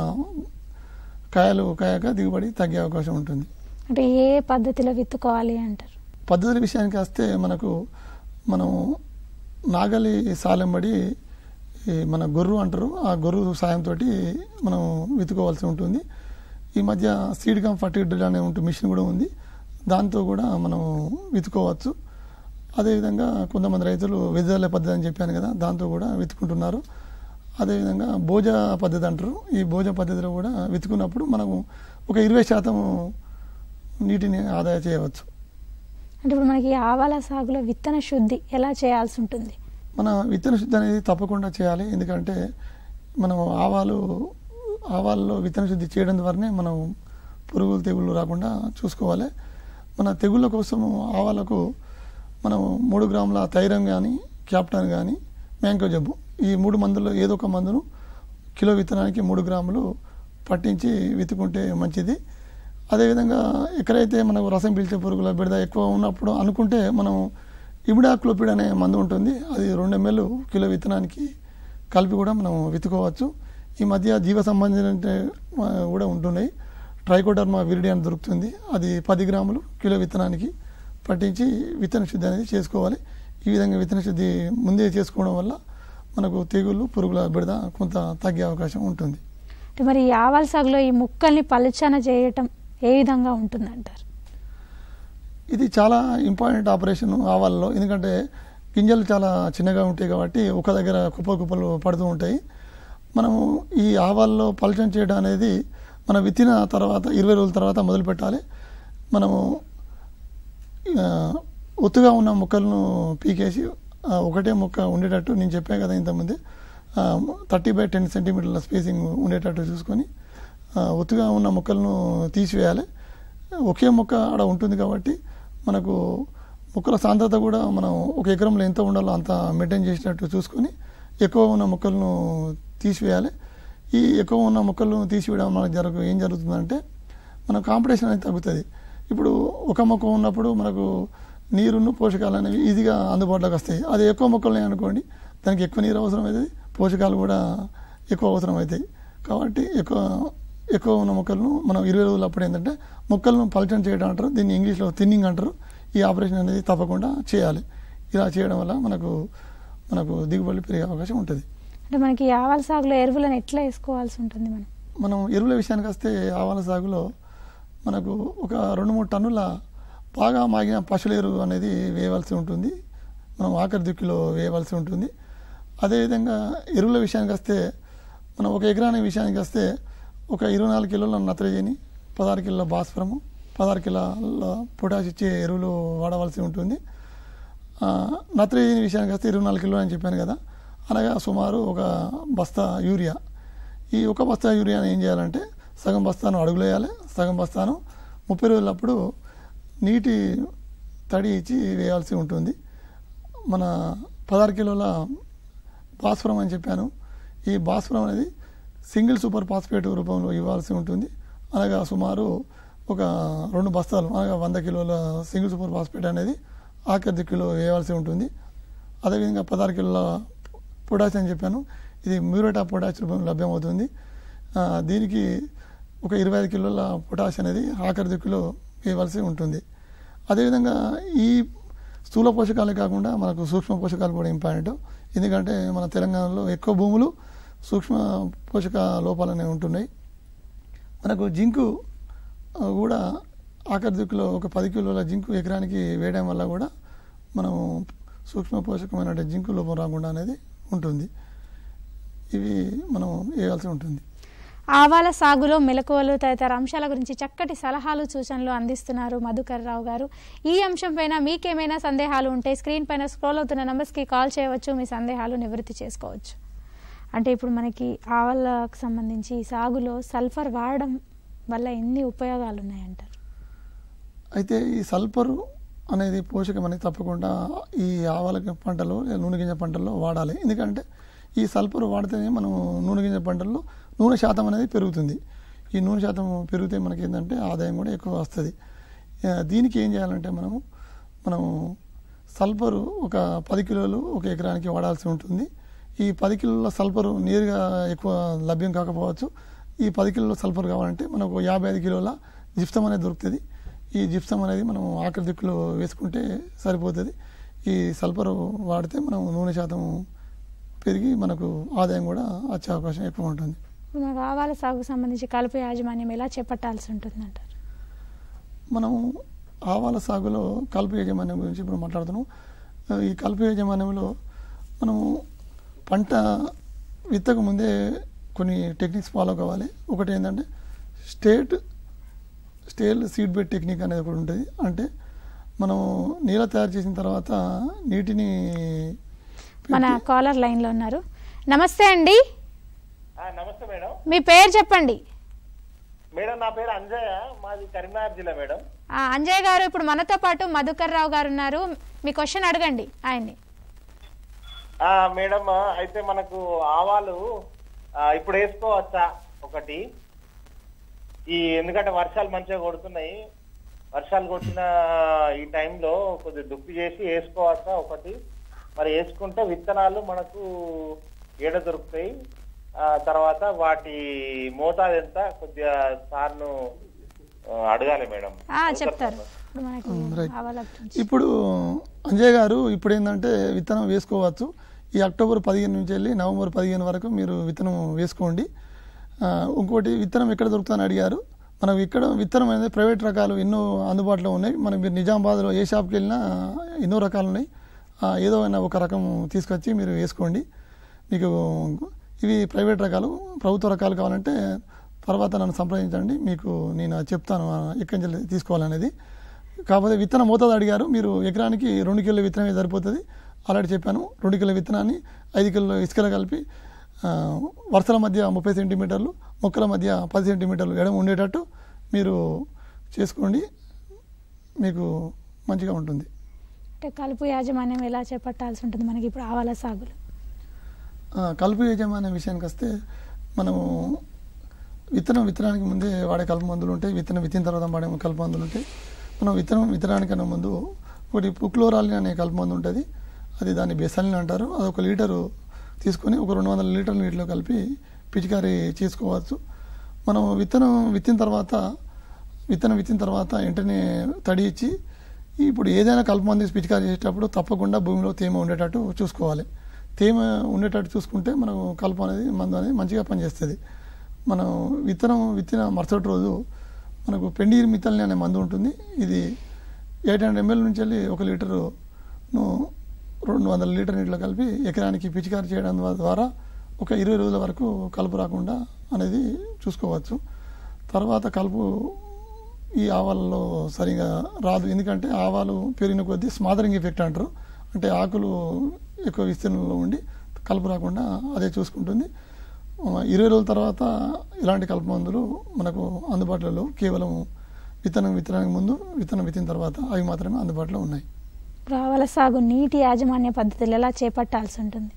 కాయలు కాయక దిగుబడి తగ్గే అవకాశం ఉంటుంది అంటే ఏ పద్ధతిలో విత్తుకోవాలి అంటారు పద్ధతుల విషయానికి వస్తే మనకు మనం నాగలి సాలెంబడి ఈ మన గొర్రు అంటారు ఆ గొర్రు సాయంతో మనం విత్తుకోవాల్సి ఉంటుంది ఈ మధ్య సీడ్ కమ్ ఫర్టిలిటీ అనే ఉంటుంది మిషన్ కూడా ఉంది దాంతో కూడా మనం విత్తుకోవచ్చు అదేవిధంగా కొంతమంది రైతులు వెదజల్లే పద్ధతి అని చెప్పాను కదా దాంతో కూడా విత్తుకుంటున్నారు అదేవిధంగా భోజ పద్ధతి అంటారు ఈ భోజ పద్ధతిలో కూడా విత్తుకున్నప్పుడు మనము ఒక ఇరవై శాతం నీటిని ఆదా చేయవచ్చు అంటే ఇప్పుడు మనకి ఆవాల సాగులో విత్తన శుద్ధి ఎలా చేయాల్సి ఉంటుంది మన విత్తన శుద్ధి అనేది తప్పకుండా చేయాలి ఎందుకంటే మనం ఆవాలు ఆవాల్లో విత్తన శుద్ధి చేయడం ద్వారానే మనం పురుగులు తెగుళ్ళు రాకుండా చూసుకోవాలి మన తెగుళ్ళ కోసం ఆవాలకు మనం మూడు గ్రాముల థైరం కానీ క్యాప్టన్ కానీ మ్యాంకో జబ్బు ఈ మూడు మందులు ఏదో ఒక మందును కిలో విత్తనానికి మూడు గ్రాములు పట్టించి విత్తుకుంటే మంచిది అదేవిధంగా ఎక్కడైతే మనకు రసం పీల్చే పురుగుల బిడద ఎక్కువ ఉన్నప్పుడు అనుకుంటే మనం ఇమిడాక్లోపిడ్ అనే మందు ఉంటుంది అది రెండు ఎంఎల్ కిలో విత్తనానికి కలిపి కూడా మనం విత్తుకోవచ్చు ఈ మధ్య జీవ సంబంధించిన కూడా ఉంటున్నాయి ట్రైకోడర్మా విరిడి అని దొరుకుతుంది అది పది గ్రాములు కిలో విత్తనానికి పట్టించి విత్తన శుద్ధి అనేది చేసుకోవాలి ఈ విధంగా విత్తన శుద్ధి ముందే చేసుకోవడం వల్ల మనకు తెగుళ్ళు పురుగుల బిడద కొంత తగ్గే అవకాశం ఉంటుంది అంటే మరి ఈ ఆవాల సాగులో ఈ ముక్కల్ని పలుచన చేయటం ఏ విధంగా ఉంటుందంటారు ఇది చాలా ఇంపార్టెంట్ ఆపరేషన్ ఆవాలలో ఎందుకంటే గింజలు చాలా చిన్నగా ఉంటాయి కాబట్టి ఒక దగ్గర కుప్ప కుప్పలు పడుతూ ఉంటాయి మనము ఈ ఆవాల్లో పలచన చేయడం అనేది మన విత్తిన తర్వాత ఇరవై రోజుల తర్వాత మొదలు పెట్టాలి మనము ఆ, ఒత్తుగా ఉన్న మొక్కలను పీకేసి ఆ, ఒకటే మొక్క ఉండేటట్టు నేను చెప్పాను కదా ఇంతకుముందే థర్టీ బై టెన్ సెంటీమీటర్ల స్పేసింగ్ ఉండేటట్టు చూసుకొని ఆ, ఒత్తుగా ఉన్న మొక్కలను తీసివేయాలి ఒకే మొక్క ఆడ ఉంటుంది కాబట్టి మనకు మొక్కల సాంద్రత కూడా మనం ఒక ఎకరంలో ఎంత ఉండాలో అంత మెయింటైన్ చేసినట్టు చూసుకొని ఎక్కువ ఉన్న మొక్కలను తీసివేయాలి ఈ ఎక్కువ ఉన్న మొక్కలను తీసివేయడం మనకు జరగ ఏం జరుగుతుందంటే మన కాంపిటీషన్ అనేది తగ్గుతుంది ఇప్పుడు ఒక మొక్క ఉన్నప్పుడు మనకు నీరును పోషకాలు అనేవి ఈజీగా అందుబాటులోకి వస్తాయి అది ఎక్కువ మొక్కలు అనుకోండి దానికి ఎక్కువ నీరు అవసరం అవుతుంది పోషకాలు కూడా ఎక్కువ అవసరం అవుతాయి కాబట్టి ఎక్కువ ఎక్కువ ఉన్న మొక్కలను మనం ఇరవై రోజులు అప్పుడు ఏంటంటే మొక్కలను పలచన చేయడం అంటారు దీన్ని ఇంగ్లీష్లో థిన్నింగ్ అంటారు ఈ ఆపరేషన్ అనేది తప్పకుండా చేయాలి ఇలా చేయడం వల్ల మనకు మనకు దిగుబడి పెరిగే అవకాశం ఉంటుంది అంటే మనకి ఈ ఆవాల సాగులో ఎరువులను ఎట్లా వేసుకోవాల్సి ఉంటుంది మనం మనం ఎరువుల విషయానికి వస్తే ఆవాల సాగులో మనకు ఒక రెండు మూడు టన్నుల బాగా మాగిన పశువుల ఎరువు అనేది వేయవలసి ఉంటుంది మనం ఆఖరి దిక్కులో వేయవలసి ఉంటుంది అదేవిధంగా ఎరువుల విషయానికి వస్తే మనం ఒక ఎకరానికి విషయానికి వస్తే ఒక ఇరవై నాలుగు కిలోల నత్రజని పదహారు కిలోల భాస్వరము పదహారు కిలోల పొటాష్ ఇచ్చే ఎరువులు వాడవలసి ఉంటుంది ఆ, నత్రజని విషయానికి వస్తే ఇరవై నాలుగు కిలోలు అని చెప్పాను కదా అనగా సుమారు ఒక బస్తా యూరియా ఈ ఒక బస్తా యూరియాని ఏం చేయాలంటే సగం బస్తాను అడుగులేయాలి సగం బస్తాను ముప్పై రోజులప్పుడు నీటి తడి ఇచ్చి వేయాల్సి ఉంటుంది మన పదహారు కిలోల భాస్వరం అని చెప్పాను ఈ భాస్వరం అనేది సింగిల్ సూపర్ ఫాస్ఫేట్ రూపంలో ఇవ్వాల్సి ఉంటుంది అనగా సుమారు ఒక రెండు బస్తాలు అనగా వంద కిలోల సింగిల్ సూపర్ ఫాస్ఫేట్ అనేది ఆఖరి దిక్కులో వేయవలసి ఉంటుంది అదేవిధంగా పదహారు కిలోల పొటాష్ అని చెప్పాను ఇది మ్యూరేట్ ఆఫ్ పొటాష్ రూపంలో లభ్యమవుతుంది ఆ, దీనికి ఒక ఇరవై ఐదు కిలోల పొటాష్ అనేది ఆఖరి దిక్కులో వేయవలసి ఉంటుంది అదేవిధంగా ఈ స్థూల పోషకాలే కాకుండా మనకు సూక్ష్మ పోషకాలు కూడా ఇంపార్టెంట్ ఎందుకంటే మన తెలంగాణలో ఎక్కువ భూములు సూక్ష్మ పోషక లోపాలు అనేవి ఉంటున్నాయి మనకు జింకు ఆ, కూడా ఆఖరి దిక్కులో ఒక పది కిలోల జింకు ఎకరానికి వేయడం వల్ల కూడా మనం సూక్ష్మ పోషకమైన జింకు లోపం రాకుండా అనేది ఉంటుంది ఇవి మనం వేయాల్సి ఉంటుంది ఆవాల సాగులో మెలకువలు తదితర అంశాల గురించి చక్కటి సలహాలు సూచనలు అందిస్తున్నారు మధుకర్ రావు గారు ఈ అంశం పైన మీకేమైనా సందేహాలు ఉంటే స్క్రీన్ పైన స్క్రోల్ అవుతున్న నంబర్స్కి కాల్ చేయవచ్చు మీ సందేహాలు నివృత్తి చేసుకోవచ్చు అంటే ఇప్పుడు మనకి ఆవాలకు సంబంధించి ఈ సాగులో సల్ఫర్ వాడడం వల్ల ఎన్ని ఉపయోగాలు ఉన్నాయంటారు అయితే ఈ సల్ఫరు అనేది పోషకం అనేది తప్పకుండా ఈ ఆవాల పంటలో లేదా నూనె గింజ పంటల్లో వాడాలి ఎందుకంటే ఈ సల్ఫర్ వాడితేనే మనం నూనె గింజ పంటల్లో నూనె శాతం అనేది పెరుగుతుంది ఈ నూనె శాతం పెరిగితే మనకి ఏంటంటే ఆదాయం కూడా ఎక్కువ వస్తుంది ఆ, దీనికి ఏం చేయాలంటే మనము మనం సల్ఫరు ఒక పది కిలోలు ఒక ఎకరానికి వాడాల్సి ఉంటుంది ఈ పది కిలోల సల్ఫరు నేరుగా ఎక్కువ లభ్యం కాకపోవచ్చు ఈ పది కిలోల సల్ఫర్ కావాలంటే మనకు యాభై ఐదు కిలోల జిప్సం అనేది దొరుకుతుంది ఈ జిప్సం అనేది మనం ఆఖరి దిక్కులో వేసుకుంటే సరిపోతుంది ఈ సల్ఫర్ వాడితే మనం నూనె శాతం పెరిగి మనకు ఆదాయం కూడా వచ్చే అవకాశం ఎక్కువ ఉంటుంది ఇప్పుడు మనకు ఆవాల సాగుకు సంబంధించి కలుపు యాజమాన్యం ఎలా చేపట్టాల్సి ఉంటుందంటారు మనం ఆవాల సాగులో కలుపు యాజమాన్యం గురించి ఇప్పుడు మాట్లాడుతున్నాం ఆ, ఈ కలుపు యాజమాన్యంలో మనము పంట విత్తకు ముందే కొన్ని టెక్నిక్స్ ఫాలో కావాలి ఒకటి ఏంటంటే state stale seed bed technique అనేది ఒకటి ఉంటుంది అంటే మనం నీళ్ళ తయారు చేసిన తర్వాత నీటిని మన పెట్టి- కాలర్ లైన్లో ఉన్నారు నమస్తే అండి ఆ, నమస్తే మేడం మీ పేరు చెప్పండి మేడం నా పేరు అంజయ్య మాది కరీంనగర్ జిల్లా మేడం ఆ, అంజయ్ గారు ఇప్పుడు మనతో పాటు మధుకర్ రావు గారు ఉన్నారు మీ క్వశ్చన్ అడగండి ఆయన్ని ఆ, మేడం అయితే మనకు ఆవాలు ఆ, ఇప్పుడు వేసుకోవచ్చా ఒకటి ఈ ఎందుకంటే వర్షాలు మంచిగా కొడుతున్నాయి వర్షాలు కొట్టిన ఈ టైంలో కొద్దిగా దుక్కి చేసి వేసుకోవచ్చా ఒకటి మరి వేసుకుంటే విత్తనాలు మనకు ఏడ దొరుకుతాయి ఆ, తర్వాత వాటి మోతాదు ఎంత కొద్దిగా సార్ను ఆ, అడగాలి మేడం ఆ, చెప్తారు ఇప్పుడు మనకి రైట్. ఆవాల గురించి. ఇప్పుడు అంజయ్ గారు ఇప్పుడు ఏంటంటే విత్తనం వేసుకోవచ్చు ఈ అక్టోబర్ పదిహేను నుంచి వెళ్ళి నవంబర్ పదిహేను వరకు మీరు విత్తనం వేసుకోండి ఆ, ఇంకోటి విత్తనం ఎక్కడ దొరుకుతుందని అడిగారు మనం ఇక్కడ విత్తనం అనేది ప్రైవేట్ రకాలు ఎన్నో అందుబాటులో ఉన్నాయి మనం మీరు నిజామాబాద్లో ఏ షాప్కి వెళ్ళినా ఎన్నో రకాలు ఉన్నాయి ఆ, ఏదో అయినా ఒక రకం తీసుకొచ్చి మీరు వేసుకోండి మీకు ఇవి ప్రైవేట్ రకాలు ప్రభుత్వ రకాలు కావాలంటే తర్వాత నన్ను సంప్రదించండి మీకు నేను చెప్తాను ఆ, ఎక్కడి నుంచి తీసుకోవాలనేది కాకపోతే విత్తనం మోతాదు అడిగారు మీరు ఎకరానికి రెండు కిలో విత్తనమే సరిపోతుంది ఆల్రెడీ చెప్పాను రెండు కిలో విత్తనాన్ని ఐదు కిలో ఇసుకలు కలిపి ఆ, వరుసల మధ్య ముప్పై సెంటీమీటర్లు మొక్కల మధ్య పది సెంటీమీటర్లు ఎడమ ఉండేటట్టు మీరు చేసుకోండి మీకు మంచిగా ఉంటుంది అంటే కలుపు యాజమాన్యం ఎలా చేపట్టాల్సి ఉంటుంది మనకి ఇప్పుడు ఆవాల సాగులో ఆ, కలుపు యజమాన్యం విషయానికి వస్తే మనము విత్తనం విత్తనానికి ముందే వాడే కలుపు మందులు ఉంటాయి విత్తనం విత్తిన తర్వాత వాడే కలుపు మందులు ఉంటాయి మనం విత్తనం విత్తనానికన్నా ముందు ఒకటి పుక్లోరాలిన్ అనే కలుపు మందు ఉంటుంది అది దాన్ని బెసలిన్ అంటారు అది ఒక లీటరు తీసుకొని ఒక రెండు వందల లీటర్ల నీటిలో కలిపి పిచికారీ చేసుకోవచ్చు మనం విత్తనం విత్తిన తర్వాత విత్తనం విత్తిన తర్వాత వెంటనే తడి ఇచ్చి ఇప్పుడు ఏదైనా కలుపు మంది పిచికారీ చేసేటప్పుడు తప్పకుండా భూమిలో తేమ ఉండేటట్టు చూసుకోవాలి తేమ ఉండేటట్టు చూసుకుంటే మనం కలుపు అనేది మందు అనేది మంచిగా పనిచేస్తుంది మనం విత్తనం విత్తిన మరుసటి రోజు మనకు పెండీర్ మిత్తల్ని అనే మందు ఉంటుంది ఇది ఎయిట్ హండ్రెడ్ ఎంఎల్ నుంచి వెళ్ళి ఒక లీటరు ను రెండు వందల లీటర్ నీటిలో కలిపి ఎకరానికి పిచికారీ చేయడం ద్వారా ఒక ఇరవై రోజుల వరకు కలుపు రాకుండా అనేది చూసుకోవచ్చు తర్వాత కలుపు ఈ ఆవాలలో సరిగా రాదు ఎందుకంటే ఆవాలు పెరిగిన కొద్దీ స్మాదరింగ్ ఎఫెక్ట్ అంటారు అంటే ఆకులు ఎక్కువ విస్తీర్ణంలో ఉండి కలుపు రాకుండా అదే చూసుకుంటుంది ఆ, ఇరవై రోజుల తర్వాత ఇలాంటి కలుపు మందులు మనకు అందుబాటులో లేవు. కేవలం విత్తనం విత్తనానికి ముందు విత్తనం విత్తిన తర్వాత అవి మాత్రమే అందుబాటులో ఉన్నాయి ఇప్పుడు ఆవాల సాగు నీటి యాజమాన్య పద్ధతులు ఎలా చేపట్టాల్సి ఉంటుంది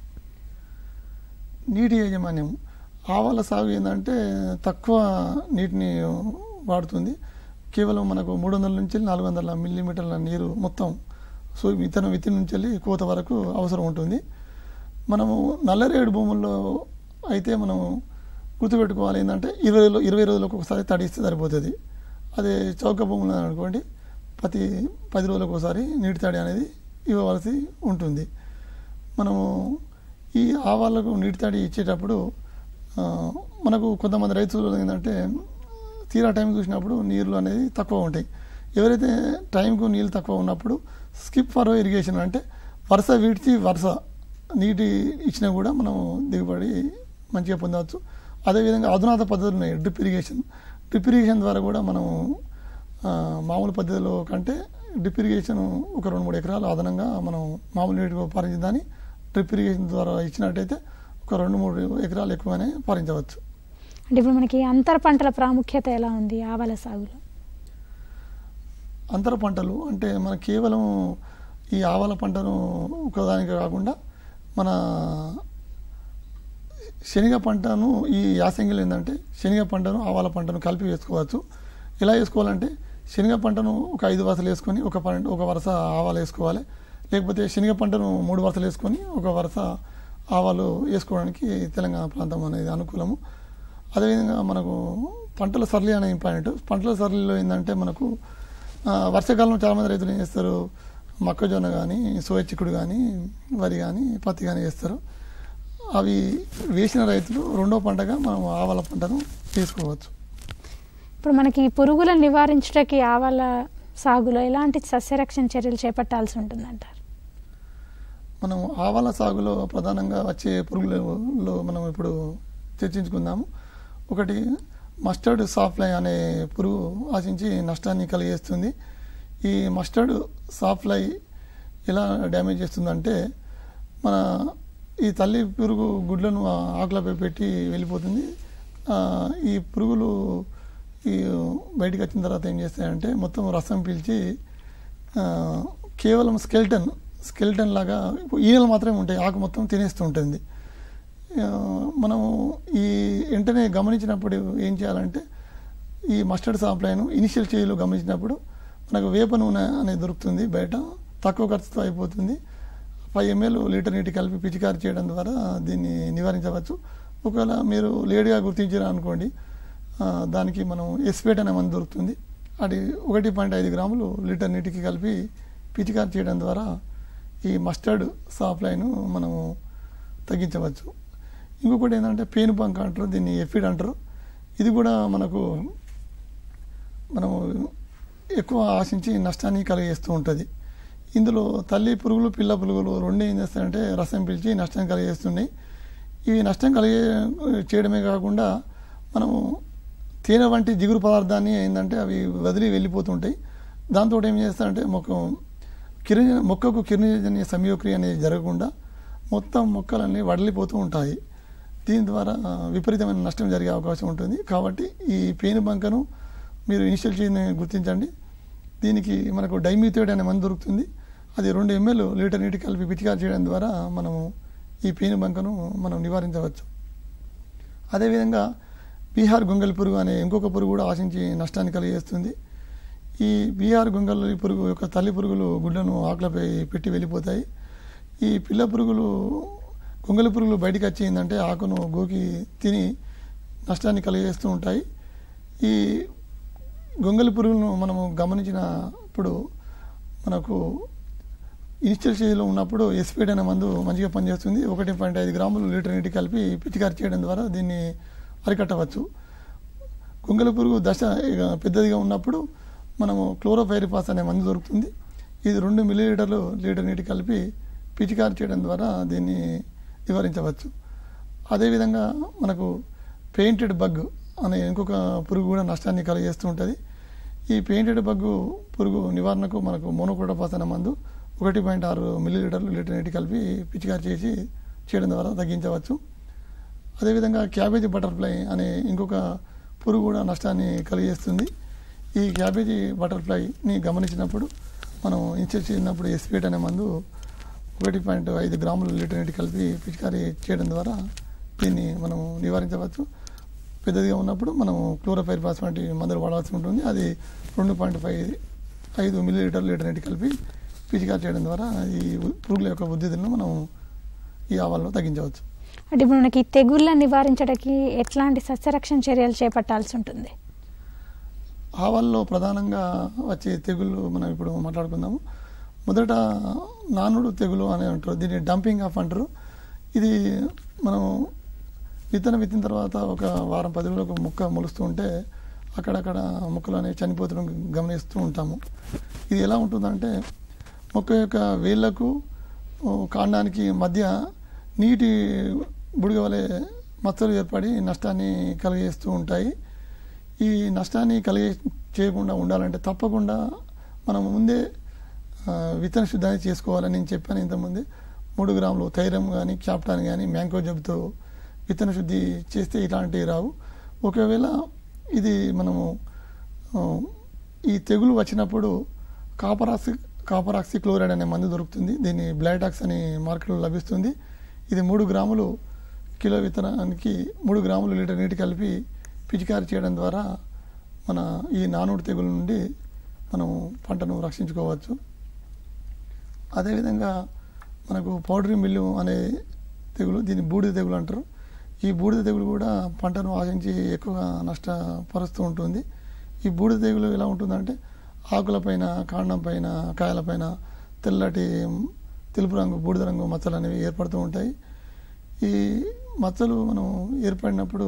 నీటి యాజమాన్యం ఆవాల సాగు ఏంటంటే తక్కువ నీటిని వాడుతుంది కేవలం మనకు మూడు వందల నుంచి నాలుగు వందల మిల్లీమీటర్ల నీరు మొత్తం సో విత్తనం విత్తిన నుంచి వెళ్ళి కోత వరకు అవసరం ఉంటుంది మనము నల్లరేడు భూముల్లో అయితే మనం గుర్తుపెట్టుకోవాలి ఏంటంటే ఇరవై రో- ఇరవై రోజులకు ఒకసారి తడిస్తే సరిపోతుంది అదే చౌక భూములు అనుకోండి ప్రతి పది రోజులకు ఒకసారి నీటి తడి అనేది ఇవ్వవలసి ఉంటుంది మనము ఈ ఆవాలకు నీటి తడి ఇచ్చేటప్పుడు ఆ, మనకు కొంతమంది రైతులు ఏంటంటే తీరా టైం చూసినప్పుడు నీళ్ళు అనేది తక్కువ ఉంటాయి ఎవరైతే టైంకు నీళ్ళు తక్కువ ఉన్నప్పుడు స్కిప్ ఫర్ ఇరిగేషన్ అంటే వరుస విడిచి వరుస నీటి ఇచ్చినా కూడా మనం దిగుబడి మంచిగా పొందవచ్చు అదేవిధంగా అధునాత పద్ధతులు ఉన్నాయి డ్రిప్ ఇరిగేషన్ డ్రిప్ ఇరిగేషన్ ద్వారా కూడా మనం ఆ, మామూలు పద్ధతిలో కంటే డ్రిప్ ఇరిగేషన్ ఒక రెండు మూడు ఎకరాలు అదనంగా మనం మామూలు నీటిగా పారించదాన్ని డ్రిప్ ఇరిగేషన్ ద్వారా ఇచ్చినట్టయితే ఒక రెండు మూడు ఎకరాలు ఎక్కువనే పారించవచ్చు అంటే ఇప్పుడు మనకి అంతర పంటల ప్రాముఖ్యత ఎలా ఉంది ఆవాల సాగులో అంతర పంటలు అంటే మన కేవలం ఈ ఆవాల పంటను ఒకదానికి కాకుండా మన శనగ పంటను ఈ యాసంగిలో ఏంటంటే శనగ పంటను ఆవాల పంటను కలిపి వేసుకోవచ్చు ఎలా వేసుకోవాలంటే శనగ పంటను ఒక ఐదు వరుసలు వేసుకొని ఒక పంట ఒక వరుస ఆవాలు వేసుకోవాలి లేకపోతే శనగ పంటను మూడు వరుసలు వేసుకొని ఒక వరుస ఆవాలు వేసుకోవడానికి తెలంగాణ ప్రాంతం అనేది అనుకూలము అదేవిధంగా మనకు పంటల సరళి అనేది ఇంపార్టెంట్ పంటల సరళిలో ఏంటంటే మనకు ఆ, వర్షాకాలంలో చాలామంది రైతులు ఏం చేస్తారు మొక్కజొన్న కానీ సోయ చిక్కుడు కానీ వరి కానీ పత్తి కానీ వేస్తారు అవి వేసిన రైతులు రెండో పంటగా మనం ఆవాల పంటను వేసుకోవచ్చు ఇప్పుడు మనకి ఈ పురుగులను నివారించడానికి ఆవాల సాగులో ఎలాంటి సస్యరక్షణ చర్యలు చేపట్టాల్సి ఉంటుందంటారు మనం ఆవాల సాగులో ప్రధానంగా వచ్చే పురుగులలో మనం ఇప్పుడు చర్చించుకుందాము ఒకటి మస్టర్డ్ సాఫ్లై అనే పురుగు ఆశించి నష్టాన్ని కలిగేస్తుంది ఈ మస్టర్డ్ సాఫ్లై ఎలా డ్యామేజ్ చేస్తుందంటే మన ఈ తల్లి పురుగు గుడ్లను ఆ ఆకులపై పెట్టి వెళ్ళిపోతుంది ఆ, ఈ పురుగులు ఈ బయటికి వచ్చిన తర్వాత ఏం చేస్తాయంటే మొత్తం రసం పీల్చి ఆ, కేవలం స్కెల్టన్ స్కెల్టన్ లాగా ఈనెలు మాత్రమే ఉంటాయి ఆకు మొత్తం తినేస్తూ ఉంటుంది ఆ, మనము ఈ వెంటనే గమనించినప్పుడు ఏం చేయాలంటే ఈ మస్టర్డ్ సాప్లైను ఇనిషియల్ స్టేజ్లో గమనించినప్పుడు మనకు వేప నూనె అనేది దొరుకుతుంది బయట తక్కువ ఖర్చుతో అయిపోతుంది ఫైవ్ ఎంఎల్ లీటర్ నీటి కలిపి పిచికారి చేయడం ద్వారా దీన్ని నివారించవచ్చు ఒకవేళ మీరు లేటుగా గుర్తించారు అనుకోండి ఆ, దానికి మనం ఎస్పేట్ అనే మందు దొరుకుతుంది అది ఒకటి పాయింట్ ఐదు గ్రాములు లీటర్ నీటికి కలిపి పిచికారి చేయడం ద్వారా ఈ మస్టర్డ్ సాప్లైను మనము తగ్గించవచ్చు ఇంకొకటి ఏంటంటే పేను బంక్ అంటారు దీన్ని ఎఫిడ్ అంటారు ఇది కూడా మనకు మనము ఎక్కువ ఆశించి నష్టాన్ని కలిగేస్తూ ఉంటుంది ఇందులో తల్లి పురుగులు పిల్ల పురుగులు రెండు ఏం చేస్తాయంటే రసం పీల్చి నష్టం కలిగేస్తున్నాయి ఇవి నష్టం కలిగే చేయడమే కాకుండా మనము తేనె వంటి జిగురు పదార్థాన్ని ఏంటంటే అవి వదిలి వెళ్ళిపోతుంటాయి దాంతో ఏం చేస్తారంటే మొక్క కిరి మొక్కకు కిరణజన్య సంయోక్రియ అనేది జరగకుండా మొత్తం మొక్కలన్నీ వడలిపోతూ ఉంటాయి దీని ద్వారా ఆ, విపరీతమైన నష్టం జరిగే అవకాశం ఉంటుంది కాబట్టి ఈ పేను బంకను మీరు ఇనిషియల్ చేయని గుర్తించండి దీనికి మనకు డైమ్యూథేట్ అనే మందు దొరుకుతుంది అది రెండు ఎంఎల్ లీటర్ నీటి కలిపి పిచికారి చేయడం ద్వారా మనము ఈ పేను బంకను మనం నివారించవచ్చు అదేవిధంగా బీహార్ గొంగలి పురుగు అనే ఇంకొక పురుగు కూడా ఆశించి నష్టాన్ని కలిగేస్తుంది ఈ బీహార్ గొంగలి పురుగు యొక్క తల్లి పురుగులు గుడ్లను ఆకులపై పెట్టి వెళ్ళిపోతాయి ఈ పిల్ల పురుగులు గొంగలి పురుగులు బయటికి వచ్చి ఏంటంటే ఆకును గోకి తిని నష్టాన్ని కలిగేస్తూ ఉంటాయి ఈ గొంగలి పురుగులను మనము గమనించినప్పుడు మనకు ఇనిషియల్ స్టేజ్లో ఉన్నప్పుడు ఎస్పీడ్ అనే మందు మంచిగా పనిచేస్తుంది ఒకటి పాయింట్ ఐదు గ్రాములు లీటర్ నీటి కలిపి పిచికారి చేయడం ద్వారా దీన్ని అరికట్టవచ్చు గొంగల పురుగు దశ ఇక పెద్దదిగా ఉన్నప్పుడు మనము క్లోరోఫైరిపాస్ అనే మందు దొరుకుతుంది ఇది రెండు మిల్లీలీటర్లు లీటర్ నీటి కలిపి పిచికారి చేయడం ద్వారా దీన్ని నివారించవచ్చు అదేవిధంగా మనకు పెయింటెడ్ బగ్ అనే ఇంకొక పురుగు కూడా నష్టాన్ని కలిగేస్తూ ఉంటుంది ఈ పెయింటెడ్ బగ్గు పురుగు నివారణకు మనకు మోనోక్రోటోపాస్ అనే మందు ఒకటి పాయింట్ ఆరు మిల్లీలీటర్లు లీటర్ నీటి కలిపి పిచికారి చేసి చేయడం ద్వారా తగ్గించవచ్చు అదేవిధంగా క్యాబేజీ బటర్ఫ్లై అనే ఇంకొక పురుగు కూడా నష్టాన్ని కలిగేస్తుంది ఈ క్యాబేజీ బటర్ఫ్లైని గమనించినప్పుడు మనం ఇన్సెట్ చేసినప్పుడు ఎస్పీట్ అనే మందు ఒకటి పాయింట్ ఐదు గ్రాములు లీటర్ నీటి కలిపి పిచికారీ చేయడం ద్వారా దీన్ని మనం నివారించవచ్చు పెద్దదిగా ఉన్నప్పుడు మనం క్లోరోఫైర్పాస్ వంటి మందులు వాడాల్సి ఉంటుంది అది రెండు పాయింట్ ఫైవ్ ఐదు మిల్లీ లీటర్ లీటర్ నీటి కలిపి పిచికారీ చేయడం ద్వారా ఈ పురుగుల యొక్క ఉద్ధితులను మనం ఈ ఆవాల్లో తగ్గించవచ్చు అంటే ఇప్పుడు మనకి ఈ తెగుళ్ళ నివారించడానికి ఎట్లాంటి సస్యరక్షణ చర్యలు చేపట్టాల్సి ఉంటుంది ఆవాల్లో ప్రధానంగా వచ్చే తెగుళ్ళు మనం ఇప్పుడు మాట్లాడుకుందాము మొదట నానుడు తెగులు అని అంటారు దీన్ని డంపింగ్ ఆఫ్ అంటారు ఇది మనం విత్తనం విత్తిన తర్వాత ఒక వారం పది రోజులకు మొక్క మొలుస్తూ ఉంటే అక్కడక్కడ మొక్కలు అనేవి చనిపోతడం గమనిస్తూ ఉంటాము ఇది ఎలా ఉంటుందంటే మొక్క యొక్క వేళ్లకు ఓ, కాండానికి మధ్య నీటి బుడిగ వలె మచ్చలు ఏర్పడి నష్టాన్ని కలిగేస్తూ ఉంటాయి ఈ నష్టాన్ని కలిగే చేయకుండా ఉండాలంటే తప్పకుండా మనం ముందే ఆ, విత్తన శుద్ధాన్ని చేసుకోవాలని నేను చెప్పాను ఇంతకుముందే మూడు గ్రాములు థైరం కానీ క్యాప్టాన్ కానీ మ్యాంకో జబ్తో విత్తన శుద్ధి చేస్తే ఇలాంటివి రావు ఒకవేళ ఇది మనము ఆ, ఈ తెగులు వచ్చినప్పుడు కాపరాక్సి కాపరాక్సి క్లోరైడ్ అనే మందు దొరుకుతుంది దీన్ని బ్లైటాక్స్ అని మార్కెట్లో లభిస్తుంది ఇది మూడు గ్రాములు కిలో విత్తనానికి మూడు గ్రాములు లీటర్ నీటి కలిపి పిచికారి చేయడం ద్వారా మన ఈ నానుడు తెగుల నుండి మనం పంటను రక్షించుకోవచ్చు అదేవిధంగా మనకు పౌడరీ మిల్లు అనే తెగులు దీన్ని బూడిద తెగులు అంటారు ఈ బూడిద తెగులు కూడా పంటను ఆశించి ఎక్కువగా నష్టపరుస్తూ ఉంటుంది ఈ బూడిద తెగులు ఎలా ఉంటుందంటే ఆకులపైన కాండం పైన కాయలపైన తెల్లటి తెలుపు రంగు బూడిద రంగు మచ్చలు అనేవి ఏర్పడుతూ ఉంటాయి ఈ మచ్చలు మనం ఏర్పడినప్పుడు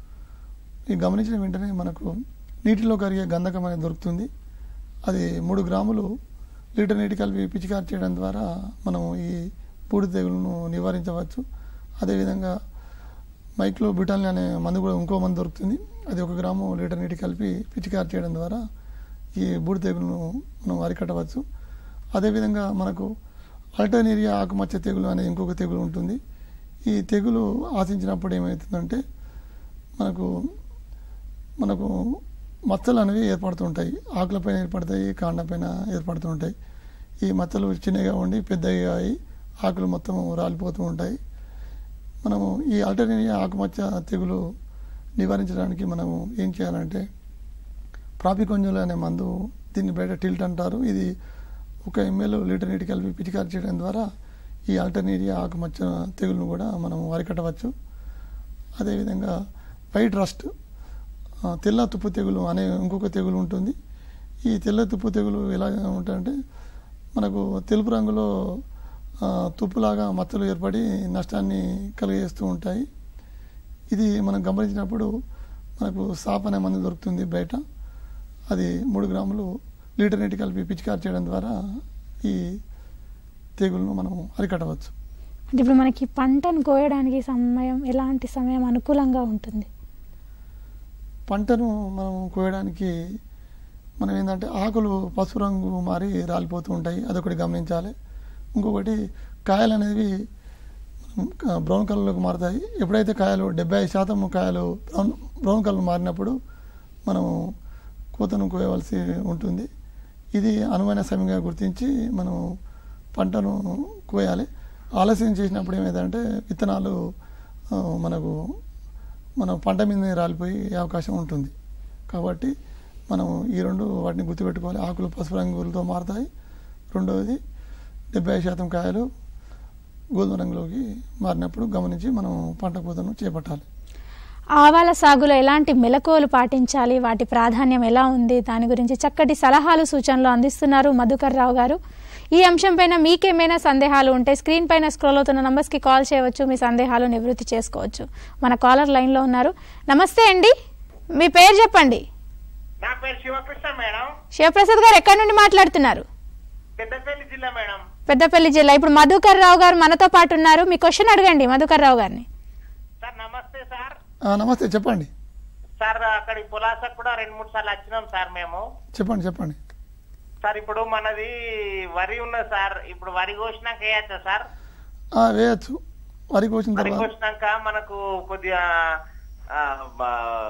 ఈ గమనించిన వెంటనే మనకు నీటిలో కరిగే గంధకం అనేది దొరుకుతుంది అది మూడు గ్రాములు లీటర్ నీటి కలిపి పిచికారి చేయడం ద్వారా మనం ఈ పూడి తెగులను నివారించవచ్చు అదేవిధంగా మైక్లో బ్యూటాలిన్ అనే మందు కూడా ఇంకో మందు దొరుకుతుంది అది ఒక గ్రాము లీటర్ నీటి కలిపి పిచికారి చేయడం ద్వారా ఈ బూడి తెగులను మనం అరికట్టవచ్చు అదేవిధంగా మనకు అల్టర్నేరియా ఆకుమచ్చ తెగులు అనే ఇంకొక తెగులు ఉంటుంది ఈ తెగులు ఆశించినప్పుడు ఏమవుతుందంటే మనకు మనకు మచ్చలు అనేవి ఏర్పడుతుంటాయి ఆకులపైన ఏర్పడతాయి కాండపైన ఏర్పడుతూ ఉంటాయి ఈ మచ్చలు చిన్నగా ఉండి పెద్దగా అయి ఆకులు మొత్తం రాలిపోతూ ఉంటాయి మనము ఈ ఆల్టర్నేరియా ఆకుమచ్చ తెగులు నివారించడానికి మనము ఏం చేయాలంటే ప్రాపికొంజులు అనే మందు దీన్ని బయట టిల్ట్ అంటారు ఇది ఒక ఎంఎల్ లీటర్ నీటి కలిపి పిచికారి చేయడం ద్వారా ఈ ఆల్టర్నేరియా ఆకుమచ్చ తెగులను కూడా మనం అరికట్టవచ్చు అదేవిధంగా వైట్ రస్ట్ ఆ, తెల్ల తుప్పు తెగులు అనే ఇంకొక తెగులు ఉంటుంది ఈ తెల్ల తుప్పు తెగులు ఎలా ఉంటాయంటే మనకు తెలుపు రంగులో ఆ, తుప్పులాగా మచ్చలు ఏర్పడి నష్టాన్ని కలిగజేస్తూ ఉంటాయి ఇది మనం గమనించినప్పుడు మనకు సాప్ అనే మందు దొరుకుతుంది బయట అది మూడు గ్రాములు లీటర్ నీటి కలిపి పిచికారి చేయడం ద్వారా ఈ తెగులను మనం అరికట్టవచ్చు అంటే ఇప్పుడు మనకి పంటను కోయడానికి సమయం ఎలాంటి సమయం అనుకూలంగా ఉంటుంది పంటను మనం కోయడానికి మనం ఏంటంటే ఆకులు పసుపు రంగు మారి రాలిపోతూ ఉంటాయి అదొకటి గమనించాలి ఇంకొకటి కాయలు అనేవి మనం బ్రౌన్ కలర్లోకి మారుతాయి ఎప్పుడైతే కాయలు డెబ్బై ఐదు శాతం కాయలు బ్రౌన్ బ్రౌన్ కలర్ మారినప్పుడు మనం కోతను కోయవలసి ఉంటుంది ఇది అనువైన సమయంగా గుర్తించి మనం పంటను కోయాలి ఆలస్యం చేసినప్పుడు ఏమైందంటే విత్తనాలు ఆ, మనకు మన పంట మీద రాలిపోయే అవకాశం ఉంటుంది కాబట్టి మనం ఈ రెండు వాటిని గుర్తుపెట్టుకోవాలి ఆకులు పసుపు రంగులతో మారుతాయి రెండవది డెబ్బై శాతం కాయలు గోధుమ రంగులోకి మారినప్పుడు గమనించి మనం పంట కోతను చేపట్టాలి ఆవాల సాగులో ఎలాంటి మెలకువలు పాటించాలి వాటి ప్రాధాన్యం ఎలా ఉంది దాని గురించి చక్కటి సలహాలు సూచనలు అందిస్తున్నారు మధుకర్ రావు గారు ఈ అంశంపైన మీకేమైనా సందేహాలు ఉంటే స్క్రీన్ పైన స్క్రోల్ అవుతున్న నంబర్స్కి కాల్ చేయవచ్చు మీ సందేహాలు నివృత్తి చేసుకోవచ్చు మన కాలర్ లైన్లో ఉన్నారు నమస్తే అండి మీ పేరు చెప్పండి నా పేరు శివకృష్ణ మేడం శివప్రసాద్ గారు ఎక్కడి నుండి మాట్లాడుతున్నారు పెద్దపల్లి జిల్లా మేడం పెద్దపల్లి జిల్లా ఇప్పుడు మధుకర్ రావు గారు మనతో పాటు ఉన్నారు మీ క్వశ్చన్ అడగండి మధుకర్ రావు గారిని సార్ నమస్తే సార్ ఆ, నమస్తే చెప్పండి సార్ అక్కడి పులాసకు కూడా రెండు మూడు సార్లు వచ్చినాం సార్ మేము చెప్పండి చెప్పండి సార్ ఇప్పుడు మనది వరి ఉన్నది సార్ ఇప్పుడు వరి కోసినాక వేయచ్చా సార్ ఆ, వేయచ్చు వరి కోసిన వరి తర్వాత కోసినాక మనకు కొద్దిగా ఆ, బ-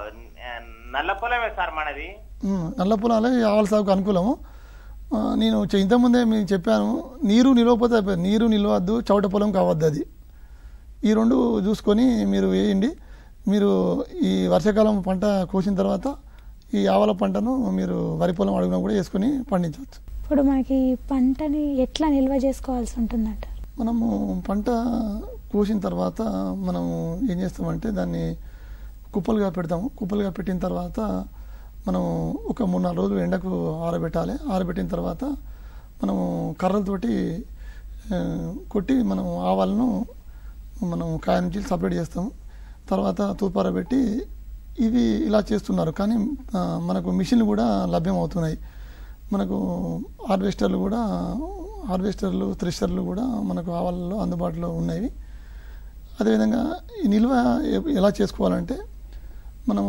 నల్ల పొలమే సార్ మనది ఉమ్, నల్ల పొలాలే ఈ ఆవల సాగుకు అనుకూలము ఆ, నేను చె- ఇంతకుముందే మీకు చెప్పాను నీరు నిలవకపోతే అయిపోయింది నీరు నిలవద్దు చౌట పొలం కావద్దు అది ఈ రెండు చూసుకొని మీరు వేయండి మీరు ఈ వర్షాకాలం పంట కోసిన తర్వాత ఈ ఆవల పంటను మీరు వరి పొలం అడుగున కూడా వేసుకొని పండించవచ్చు ఇప్పుడు మనకి ఈ పంటని ఎట్లా నిల్వ చేసుకోవాల్సి ఉంటుందంటారు మనము పంట కోసిన తర్వాత మనము ఏం చేస్తామంటే దాన్ని కుప్పలుగా పెడతాము కుప్పలుగా పెట్టిన తర్వాత మనం ఒక మూడు నాలుగు రోజులు ఎండకు ఆరబెట్టాలి ఆరబెట్టిన తర్వాత మనము కర్రలతోటి ఆ, కొట్టి మనం ఆవాలను మనం కాయ నుంచి సపరేట్ చేస్తాము తర్వాత తూర్పార పెట్టి ఇవి ఇలా చేస్తున్నారు కానీ ఆ, మనకు మిషన్లు కూడా లభ్యం అవుతున్నాయి మనకు హార్వెస్టర్లు కూడా హార్వెస్టర్లు థ్రెషర్లు కూడా మనకు ఆవాలలో అందుబాటులో ఉన్నాయి అదేవిధంగా ఈ నిల్వ ఎ- ఎలా చేసుకోవాలంటే మనము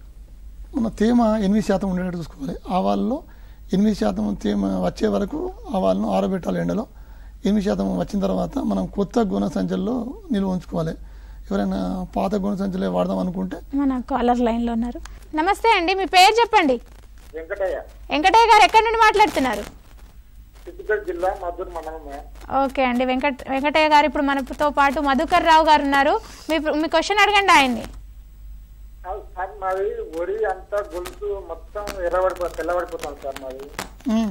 మన తేమ ఎనిమిది శాతం ఉండేటట్టు చూసుకోవాలి ఆవాల్లో ఎనిమిది శాతం తేమ వచ్చే వరకు ఆవాలను ఆరబెట్టాలి ఎండలో ఎనిమిది శాతం వచ్చిన తర్వాత మనం కొత్త గుణ సంచుల్లో నిల్వ ఉంచుకోవాలి ఎవరైనా పాత గుణ సంచులే వాడదాం అనుకుంటే మన కాలర్ లైన్లో ఉన్నారు నమస్తే అండి మీ పేరు చెప్పండి వెంకటయ్య వెంకటయ్య గారు ఎక్కడి నుండి మాట్లాడుతున్నారు సిద్దిపేట జిల్లా మధుర్ మండలమే ఓకే అండి వెంకట వెంకటయ్య గారు ఇప్పుడు మనతో పాటు మధుకర్ రావు గారు ఉన్నారు మీ మీ క్వశ్చన్ అడగండి ఆయన్ని సార్ మాది వరి అంతా గొలుసు మొత్తం ఎర్రబడిపో తెల్లబడిపోతుంది సార్ మాది ఉమ్,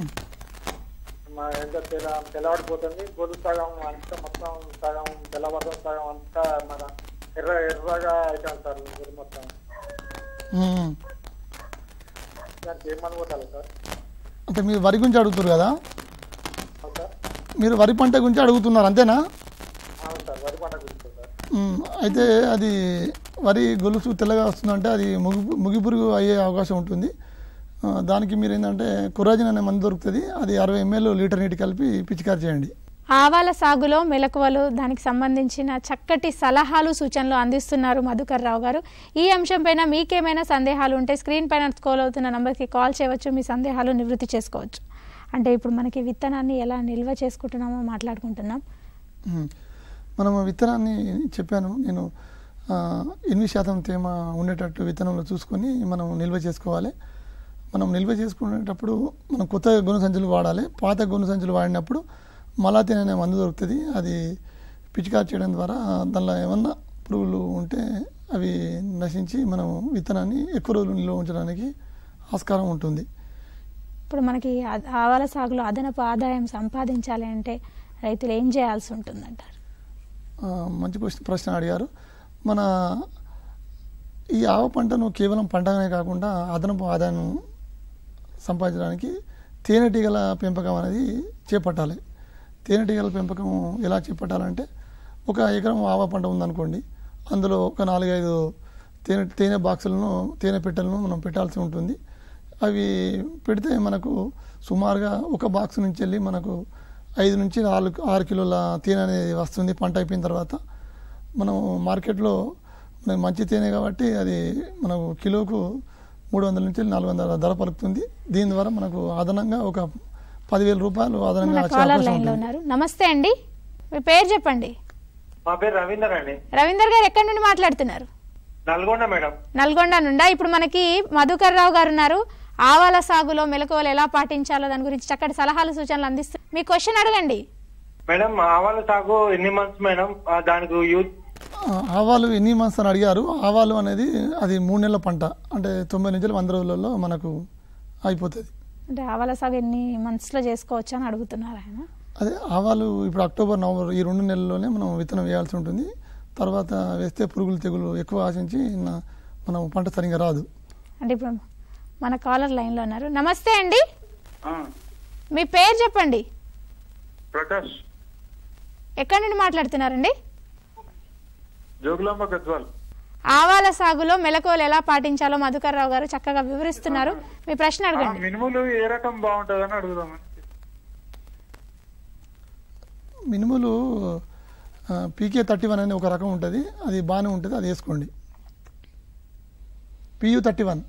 మా ఎంత తెల్ల తెల్లబడిపోతుంది గొలుసు సగం అంతా మొత్తం సగం తెల్లబడతాం సగం అంతా మన ఎర్ర ఎర్రగా అవుతాం సార్ వరి మొత్తం ఉమ్. దానికి ఏమని కొట్టాలి సార్ అంటే మీరు వరి గురించి అడుగుతారు కదా అవును సార్ మీరు వరి పంట గురించి అడుగుతున్నారు అంతేనా అవును సార్ వరి పంట గురించి సార్ ఉమ్, అయితే అది వరి గొలుసు తెల్లగా వస్తుందంటే అది ముగి ముగిపురుగు అయ్యే అవకాశం ఉంటుంది ఆ, దానికి మీరు ఏంటంటే కురాజిన్ అనే మందు దొరుకుతుంది అది అరవై ఎంఎల్ లీటర్ నీటి కలిపి పిచికారి చేయండి ఆవాల సాగులో మెలకువలు దానికి సంబంధించిన చక్కటి సలహాలు సూచనలు అందిస్తున్నారు మధుకర్ రావు గారు ఈ అంశంపైన మీకేమైనా సందేహాలు ఉంటే స్క్రీన్ పైన స్కోల్ అవుతున్న నంబర్కి కాల్ చేయవచ్చు మీ సందేహాలు నివృత్తి చేసుకోవచ్చు అంటే ఇప్పుడు మనకి విత్తనాన్ని ఎలా నిల్వ చేసుకుంటున్నామో మాట్లాడుకుంటున్నాం ఉమ్. మనం విత్తనాన్ని చెప్పాను నేను ఆ, ఎనిమిది శాతం తేమ ఉండేటట్టు విత్తనంలో చూసుకొని మనం నిల్వ చేసుకోవాలి మనం నిల్వ చేసుకునేటప్పుడు మనం కొత్త గొను సంచులు వాడాలి పాత గొను సంచులు వాడినప్పుడు మలాతిన్ అనే మందు దొరుకుతుంది అది పిచికారి చేయడం ద్వారా దానిలో ఏమన్నా పురుగులు ఉంటే అవి నశించి మనం విత్తనాన్ని ఎక్కువ రోజులు నిల్వ ఉంచడానికి ఆస్కారం ఉంటుంది ఇప్పుడు మనకి ఆ- ఆవాల సాగులో అదనపు ఆదాయం సంపాదించాలి అంటే రైతులు ఏం చేయాల్సి ఉంటుందంటారు ఆ, మంచి క్వశ్చన్ ప్రశ్న అడిగారు మన ఈ ఆవ పంటను కేవలం పంటగానే కాకుండా అదనపు ఆదాయం సంపాదించడానికి తేనెటీగల పెంపకం అనేది చేపట్టాలి తేనెటీగల పెంపకం ఎలా చేపట్టాలంటే ఒక ఎకరం ఆవ పంట ఉందనుకోండి అందులో ఒక నాలుగైదు తేనె తేనె బాక్సులను తేనె పెట్టెలను మనం పెట్టాల్సి ఉంటుంది అవి పెడితే మనకు సుమారుగా ఒక బాక్స్ నుంచి వెళ్ళి మనకు ఐదు నుంచి నాలుగు ఆరు కిలోల తేనె అనేది వస్తుంది పంట అయిపోయిన తర్వాత మనం మార్కెట్లో మనకి మంచి తేనె కాబట్టి అది మనకు కిలోకు మూడు వందల నుంచి నాలుగు వందల ధర పలుకుతుంది దీని ద్వారా మనకు అదనంగా ఒక పదివేల రూపాయలు అదనంగా మన వచ్చే కాలర్ అవకాశం లైన్ లో ఉంటుంది ఉన్నారు నమస్తే అండి మీ పేరు చెప్పండి మా పేరు రవీందర్ అండి రవీందర్ గారు ఎక్కడి నుండి మాట్లాడుతున్నారు నల్గొండ మేడం నల్గొండ నుండా ఇప్పుడు మనకి మధుకర్ రావు గారు ఉన్నారు ఆవాల సాగులో మెలకువలు ఎలా పాటించాలో దాని గురించి చక్కటి సలహాలు సూచనలు అందిస్తూ మీ క్వశ్చన్ అడగండి మేడం ఆవాల సాగు ఎన్ని మంత్స్ మేడం ఆ, దానికి యూజ్ ఆ, ఆవాలు ఎన్ని మంత్స్ అని అడిగారు ఆవాలు అనేది అది మూడు నెలల పంట అంటే తొంభై నుంచి వంద రోజులలో మనకు అయిపోతుంది అంటే ఆవాల సాగు ఎన్ని మంత్స్ లో చేసుకోవచ్చు అని అడుగుతున్నారు ఆయన అదే ఆవాలు ఇప్పుడు అక్టోబర్ నవంబర్ ఈ రెండు నెలల్లోనే మనం విత్తనం వేయాల్సి ఉంటుంది తర్వాత వేస్తే పురుగులు తెగులు ఎక్కువ ఆశించి నా- మనం పంట సరిగా రాదు అంటే ఇప్పుడు మన కాలర్ లైన్ లో ఉన్నారు నమస్తే అండి మీ పేరు చెప్పండి ప్రకాష్ ఎక్కడి నుండి మాట్లాడుతున్నారండి జోగులాంబ గద్వాల్ ఆవాల సాగులో మెలకువలు ఎలా పాటించాలో మధుకర్ రావు గారు చక్కగా వివరిస్తున్నారు మీ ప్రశ్న అడగండి మినుములు ఏ రకం బాగుంటుందని అడుగుదామని మినుములు పీకే థర్టీ వన్ అనే ఒక రకం ఉంటుంది అది బాగానే ఉంటుంది అది వేసుకోండి పియు థర్టీ వన్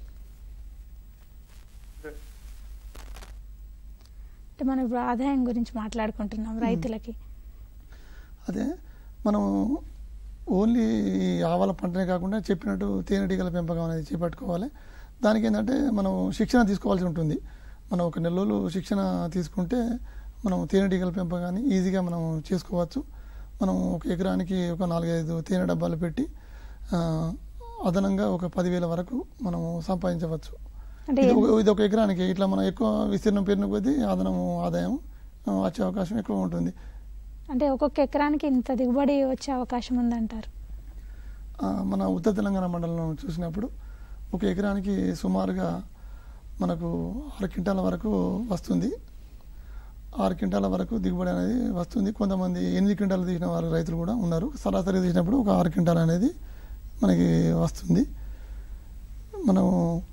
అంటే మనం ఇప్పుడు ఆదాయం గురించి మాట్లాడుకుంటున్నాం రైతులకి అదే మనం ఓన్లీ ఈ ఆవాల పంటనే కాకుండా చెప్పినట్టు తేనెటీగల పెంపకం అనేది చేపట్టుకోవాలి దానికి ఏంటంటే మనం శిక్షణ తీసుకోవాల్సి ఉంటుంది మనం ఒక నెల రోజులు శిక్షణ తీసుకుంటే మనం తేనెటీగల పెంపకాన్ని ఈజీగా మనం చేసుకోవచ్చు మనం ఒక ఎకరానికి ఒక నాలుగైదు తేనె డబ్బాలు పెట్టి ఆ, అదనంగా ఒక పదివేల వరకు మనం సంపాదించవచ్చు అంటే ఇది ఒక- ఇది ఒక ఎకరానికి ఇట్లా మనం ఎక్కువ విస్తీర్ణం పెరిగిన కొద్దీ అదనము ఆదాయం ఆ, వచ్చే అవకాశం ఎక్కువ ఉంటుంది అంటే ఒక్కొక్క ఎకరానికి ఇంత దిగుబడి వచ్చే అవకాశం ఉందంటారు ఆ, మన ఉత్తర తెలంగాణ మండలంలో చూసినప్పుడు ఒక ఎకరానికి సుమారుగా మనకు ఆరు క్వింటాల వరకు వస్తుంది ఆరు క్వింటాల వరకు దిగుబడి అనేది వస్తుంది కొంతమంది ఎనిమిది క్వింటాలు తీసిన వారు రైతులు కూడా ఉన్నారు సరాసరి తీసినప్పుడు ఒక ఆరు క్వింటాల్ అనేది మనకి వస్తుంది మనం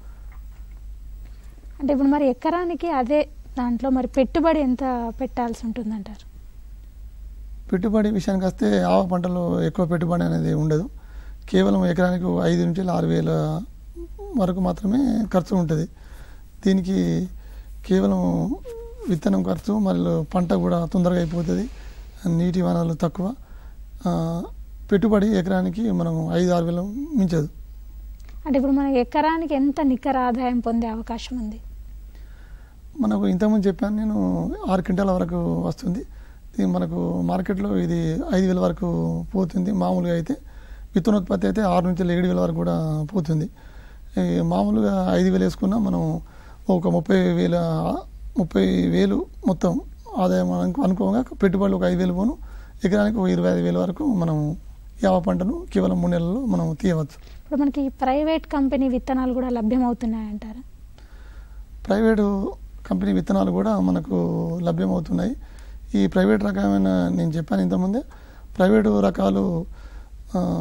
అంటే ఇప్పుడు మరి ఎకరానికి అదే దాంట్లో మరి పెట్టుబడి ఎంత పెట్టాల్సి ఉంటుందంటారు పెట్టుబడి విషయానికి వస్తే ఆవ పంటలో ఎక్కువ పెట్టుబడి అనేది ఉండదు కేవలం ఎకరానికి ఒక ఐదు నుంచి ఆరు వేల వరకు మాత్రమే ఖర్చు ఉంటుంది దీనికి కేవలం విత్తనం ఖర్చు మరియు పంట కూడా తొందరగా అయిపోతుంది నీటి వనరులు తక్కువ ఆ, పెట్టుబడి ఎకరానికి మనం ఐదు ఆరు వేలు మించదు అంటే ఇప్పుడు మన ఎకరానికి ఎంత నికర ఆదాయం పొందే అవకాశం ఉంది మనకు ఇంతకుముందు చెప్పాను నేను ఆరు క్వింటాల వరకు వస్తుంది ఇది మనకు మార్కెట్లో ఇది ఐదు వేల వరకు పోతుంది మామూలుగా అయితే విత్తనోత్పత్తి అయితే ఆరు నుంచి ఏడు వేల వరకు కూడా పోతుంది ఈ మామూలుగా ఐదు వేలు వేసుకున్నా మనం ఒక ముప్పై వేల ముప్పై వేలు మొత్తం ఆదాయం అనుకో అనుకోగా పెట్టుబడులు ఒక ఐదు వేలు పోను ఎకరానికి ఒక ఇరవై ఐదు వేల వరకు మనం యావ పంటను కేవలం మూడు నెలల్లో మనం తీయవచ్చు ఇప్పుడు మనకి ప్రైవేట్ కంపెనీ విత్తనాలు కూడా లభ్యమవుతున్నాయంటారా ప్రైవేటు కంపెనీ విత్తనాలు కూడా మనకు లభ్యమవుతున్నాయి ఈ ప్రైవేట్ రకమైన నేను చెప్పాను ఇంతకుముందే ప్రైవేటు రకాలు ఆ,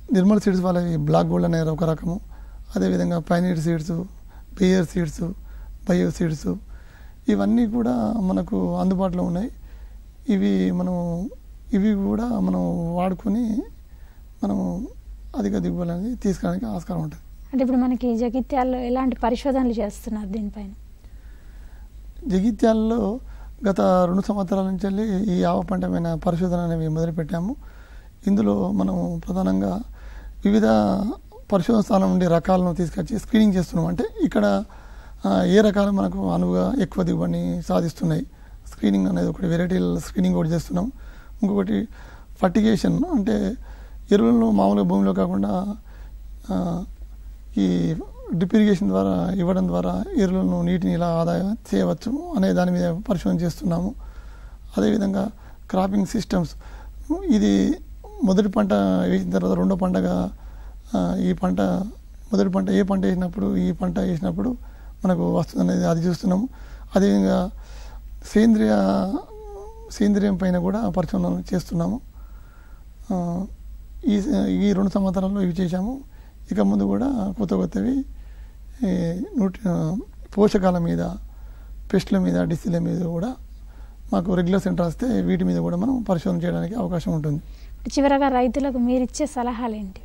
నిర్మల్ సీడ్స్ వాళ్ళవి బ్లాక్ గోల్డ్ అనే ఒక రకము అదేవిధంగా pioneer seeds Bayer seeds bio seeds ఇవన్నీ కూడా మనకు అందుబాటులో ఉన్నాయి ఇవి మనం ఇవి కూడా మనం వాడుకొని మనము అధిక దిగుబడి అనేది తీసుకోవడానికి ఆస్కారం ఉంటుంది అంటే ఇప్పుడు మనకి జగిత్యాల్లో ఎలాంటి పరిశోధనలు చేస్తున్నారు దీనిపైన జగిత్యాలలో గత రెండు సంవత్సరాల నుంచి వెళ్ళి ఈ ఆవ పంట పైన పరిశోధన అనేవి మొదలుపెట్టాము ఇందులో మనం ప్రధానంగా వివిధ పరిశోధన స్థానం నుండి రకాలను తీసుకొచ్చి స్క్రీనింగ్ చేస్తున్నాం అంటే ఇక్కడ ఆ, ఏ రకాలు మనకు అనువుగా ఎక్కువ దిగుబడిని సాధిస్తున్నాయి స్క్రీనింగ్ అనేది ఒకటి వెరైటీల స్క్రీనింగ్ ఒకటి చేస్తున్నాం ఇంకొకటి ఫర్టిగేషన్ అంటే ఎరువులను మామూలుగా భూమిలో కాకుండా ఆ, ఈ డ్రిప్ ఇరిగేషన్ ద్వారా ఇవ్వడం ద్వారా ఎరువులను నీటిని ఇలా ఆదా చేయవచ్చు అనే దాని మీద పరిశోధన చేస్తున్నాము అదేవిధంగా క్రాపింగ్ సిస్టమ్స్ ఇది మొదటి పంట వేసిన తర్వాత రెండో పంటగా ఆ, ఈ పంట మొదటి పంట ఏ పంట వేసినప్పుడు ఈ పంట వేసినప్పుడు మనకు వస్తుంది అనేది అది చూస్తున్నాము అదేవిధంగా సేంద్రియ సేంద్రియం పైన కూడా పరిశోధన చేస్తున్నాము ఆ, ఈ ఈ రెండు సంవత్సరాల్లో ఇవి చేశాము ఇక ముందు కూడా కొత్త కొత్తవి ఈ న్యూట్రి పోషకాల మీద పెస్ట్ల మీద డిసీల మీద కూడా మాకు రెగ్యులర్ సెంటర్ వస్తే వీటి మీద కూడా మనం పరిశోధన చేయడానికి అవకాశం ఉంటుంది చివరగా రైతులకు మీరు ఇచ్చే సలహాలు ఏంటివి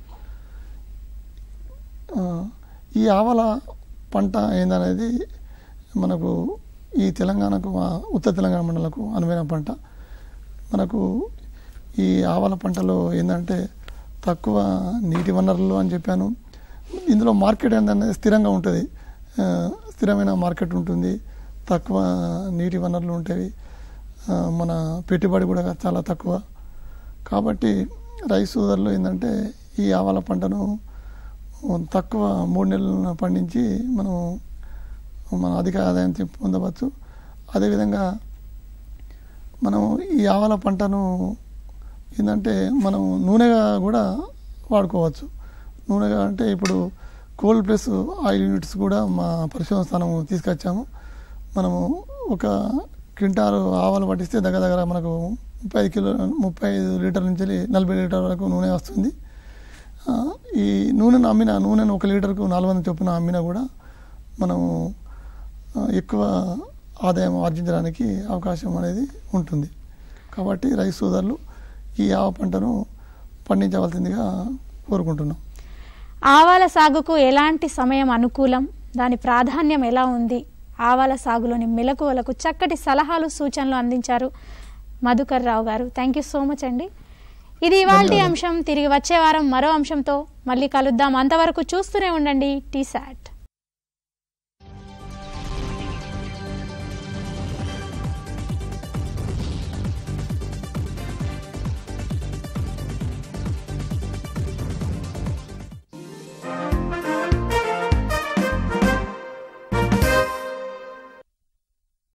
ఆ, ఈ ఆవల పంట ఏందనేది మనకు ఈ తెలంగాణకు ఆ, ఉత్తర తెలంగాణ మండలకు అనువైన పంట మనకు ఈ ఆవల పంటలో ఏంటంటే తక్కువ నీటి వనరులు అని చెప్పాను ఇందులో మార్కెట్ ఏంటనేది స్థిరంగా ఉంటుంది ఆ, స్థిరమైన మార్కెట్ ఉంటుంది తక్కువ నీటి వనరులు ఉంటాయి ఆ, మన పెట్టుబడి కూడా చాలా తక్కువ కాబట్టి రైస్ సోదరులు ఏంటంటే ఈ ఆవాల పంటను తక్కువ మూడు నెలలను పండించి మనం మన అధిక ఆదాయం తె- పొందవచ్చు అదేవిధంగా మనం ఈ ఆవాల పంటను ఏంటంటే మనం నూనెగా కూడా వాడుకోవచ్చు నూనెగా అంటే ఇప్పుడు కోల్డ్ ప్లస్ ఆయిల్ యూనిట్స్ కూడా మా పరిశోధన స్థానం తీసుకొచ్చాము మనము ఒక క్వింటాలు ఆవాలు పట్టిస్తే దగ్గర దగ్గర మనకు ముప్పై ఐదు కిలో ముప్పై ఐదు లీటర్ నుంచి వెళ్ళి నలభై లీటర్ వరకు నూనె వస్తుంది ఆ, ఈ నూనెను అమ్మిన నూనెను ఒక లీటర్కు నాలుగు వందల చొప్పున అమ్మినా కూడా మనము ఆ, ఎక్కువ ఆదాయం ఆర్జించడానికి అవకాశం అనేది ఉంటుంది కాబట్టి రైతు సోదరులు ఈ ఆవ పంటను పండించవలసిందిగా కోరుకుంటున్నాం ఆవాల సాగుకు ఎలాంటి సమయం అనుకూలం దాని ప్రాధాన్యం ఎలా ఉంది ఆవాల సాగులోని మెలకువలకు చక్కటి సలహాలు సూచనలు అందించారు మధుకర్ రావు గారు థ్యాంక్ యూ సో మచ్ అండి ఇది ఇవాల్టి అంశం తిరిగి వచ్చే వారం మరో అంశంతో మళ్ళీ కలుద్దాం అంతవరకు చూస్తూనే ఉండండి టీ సాట్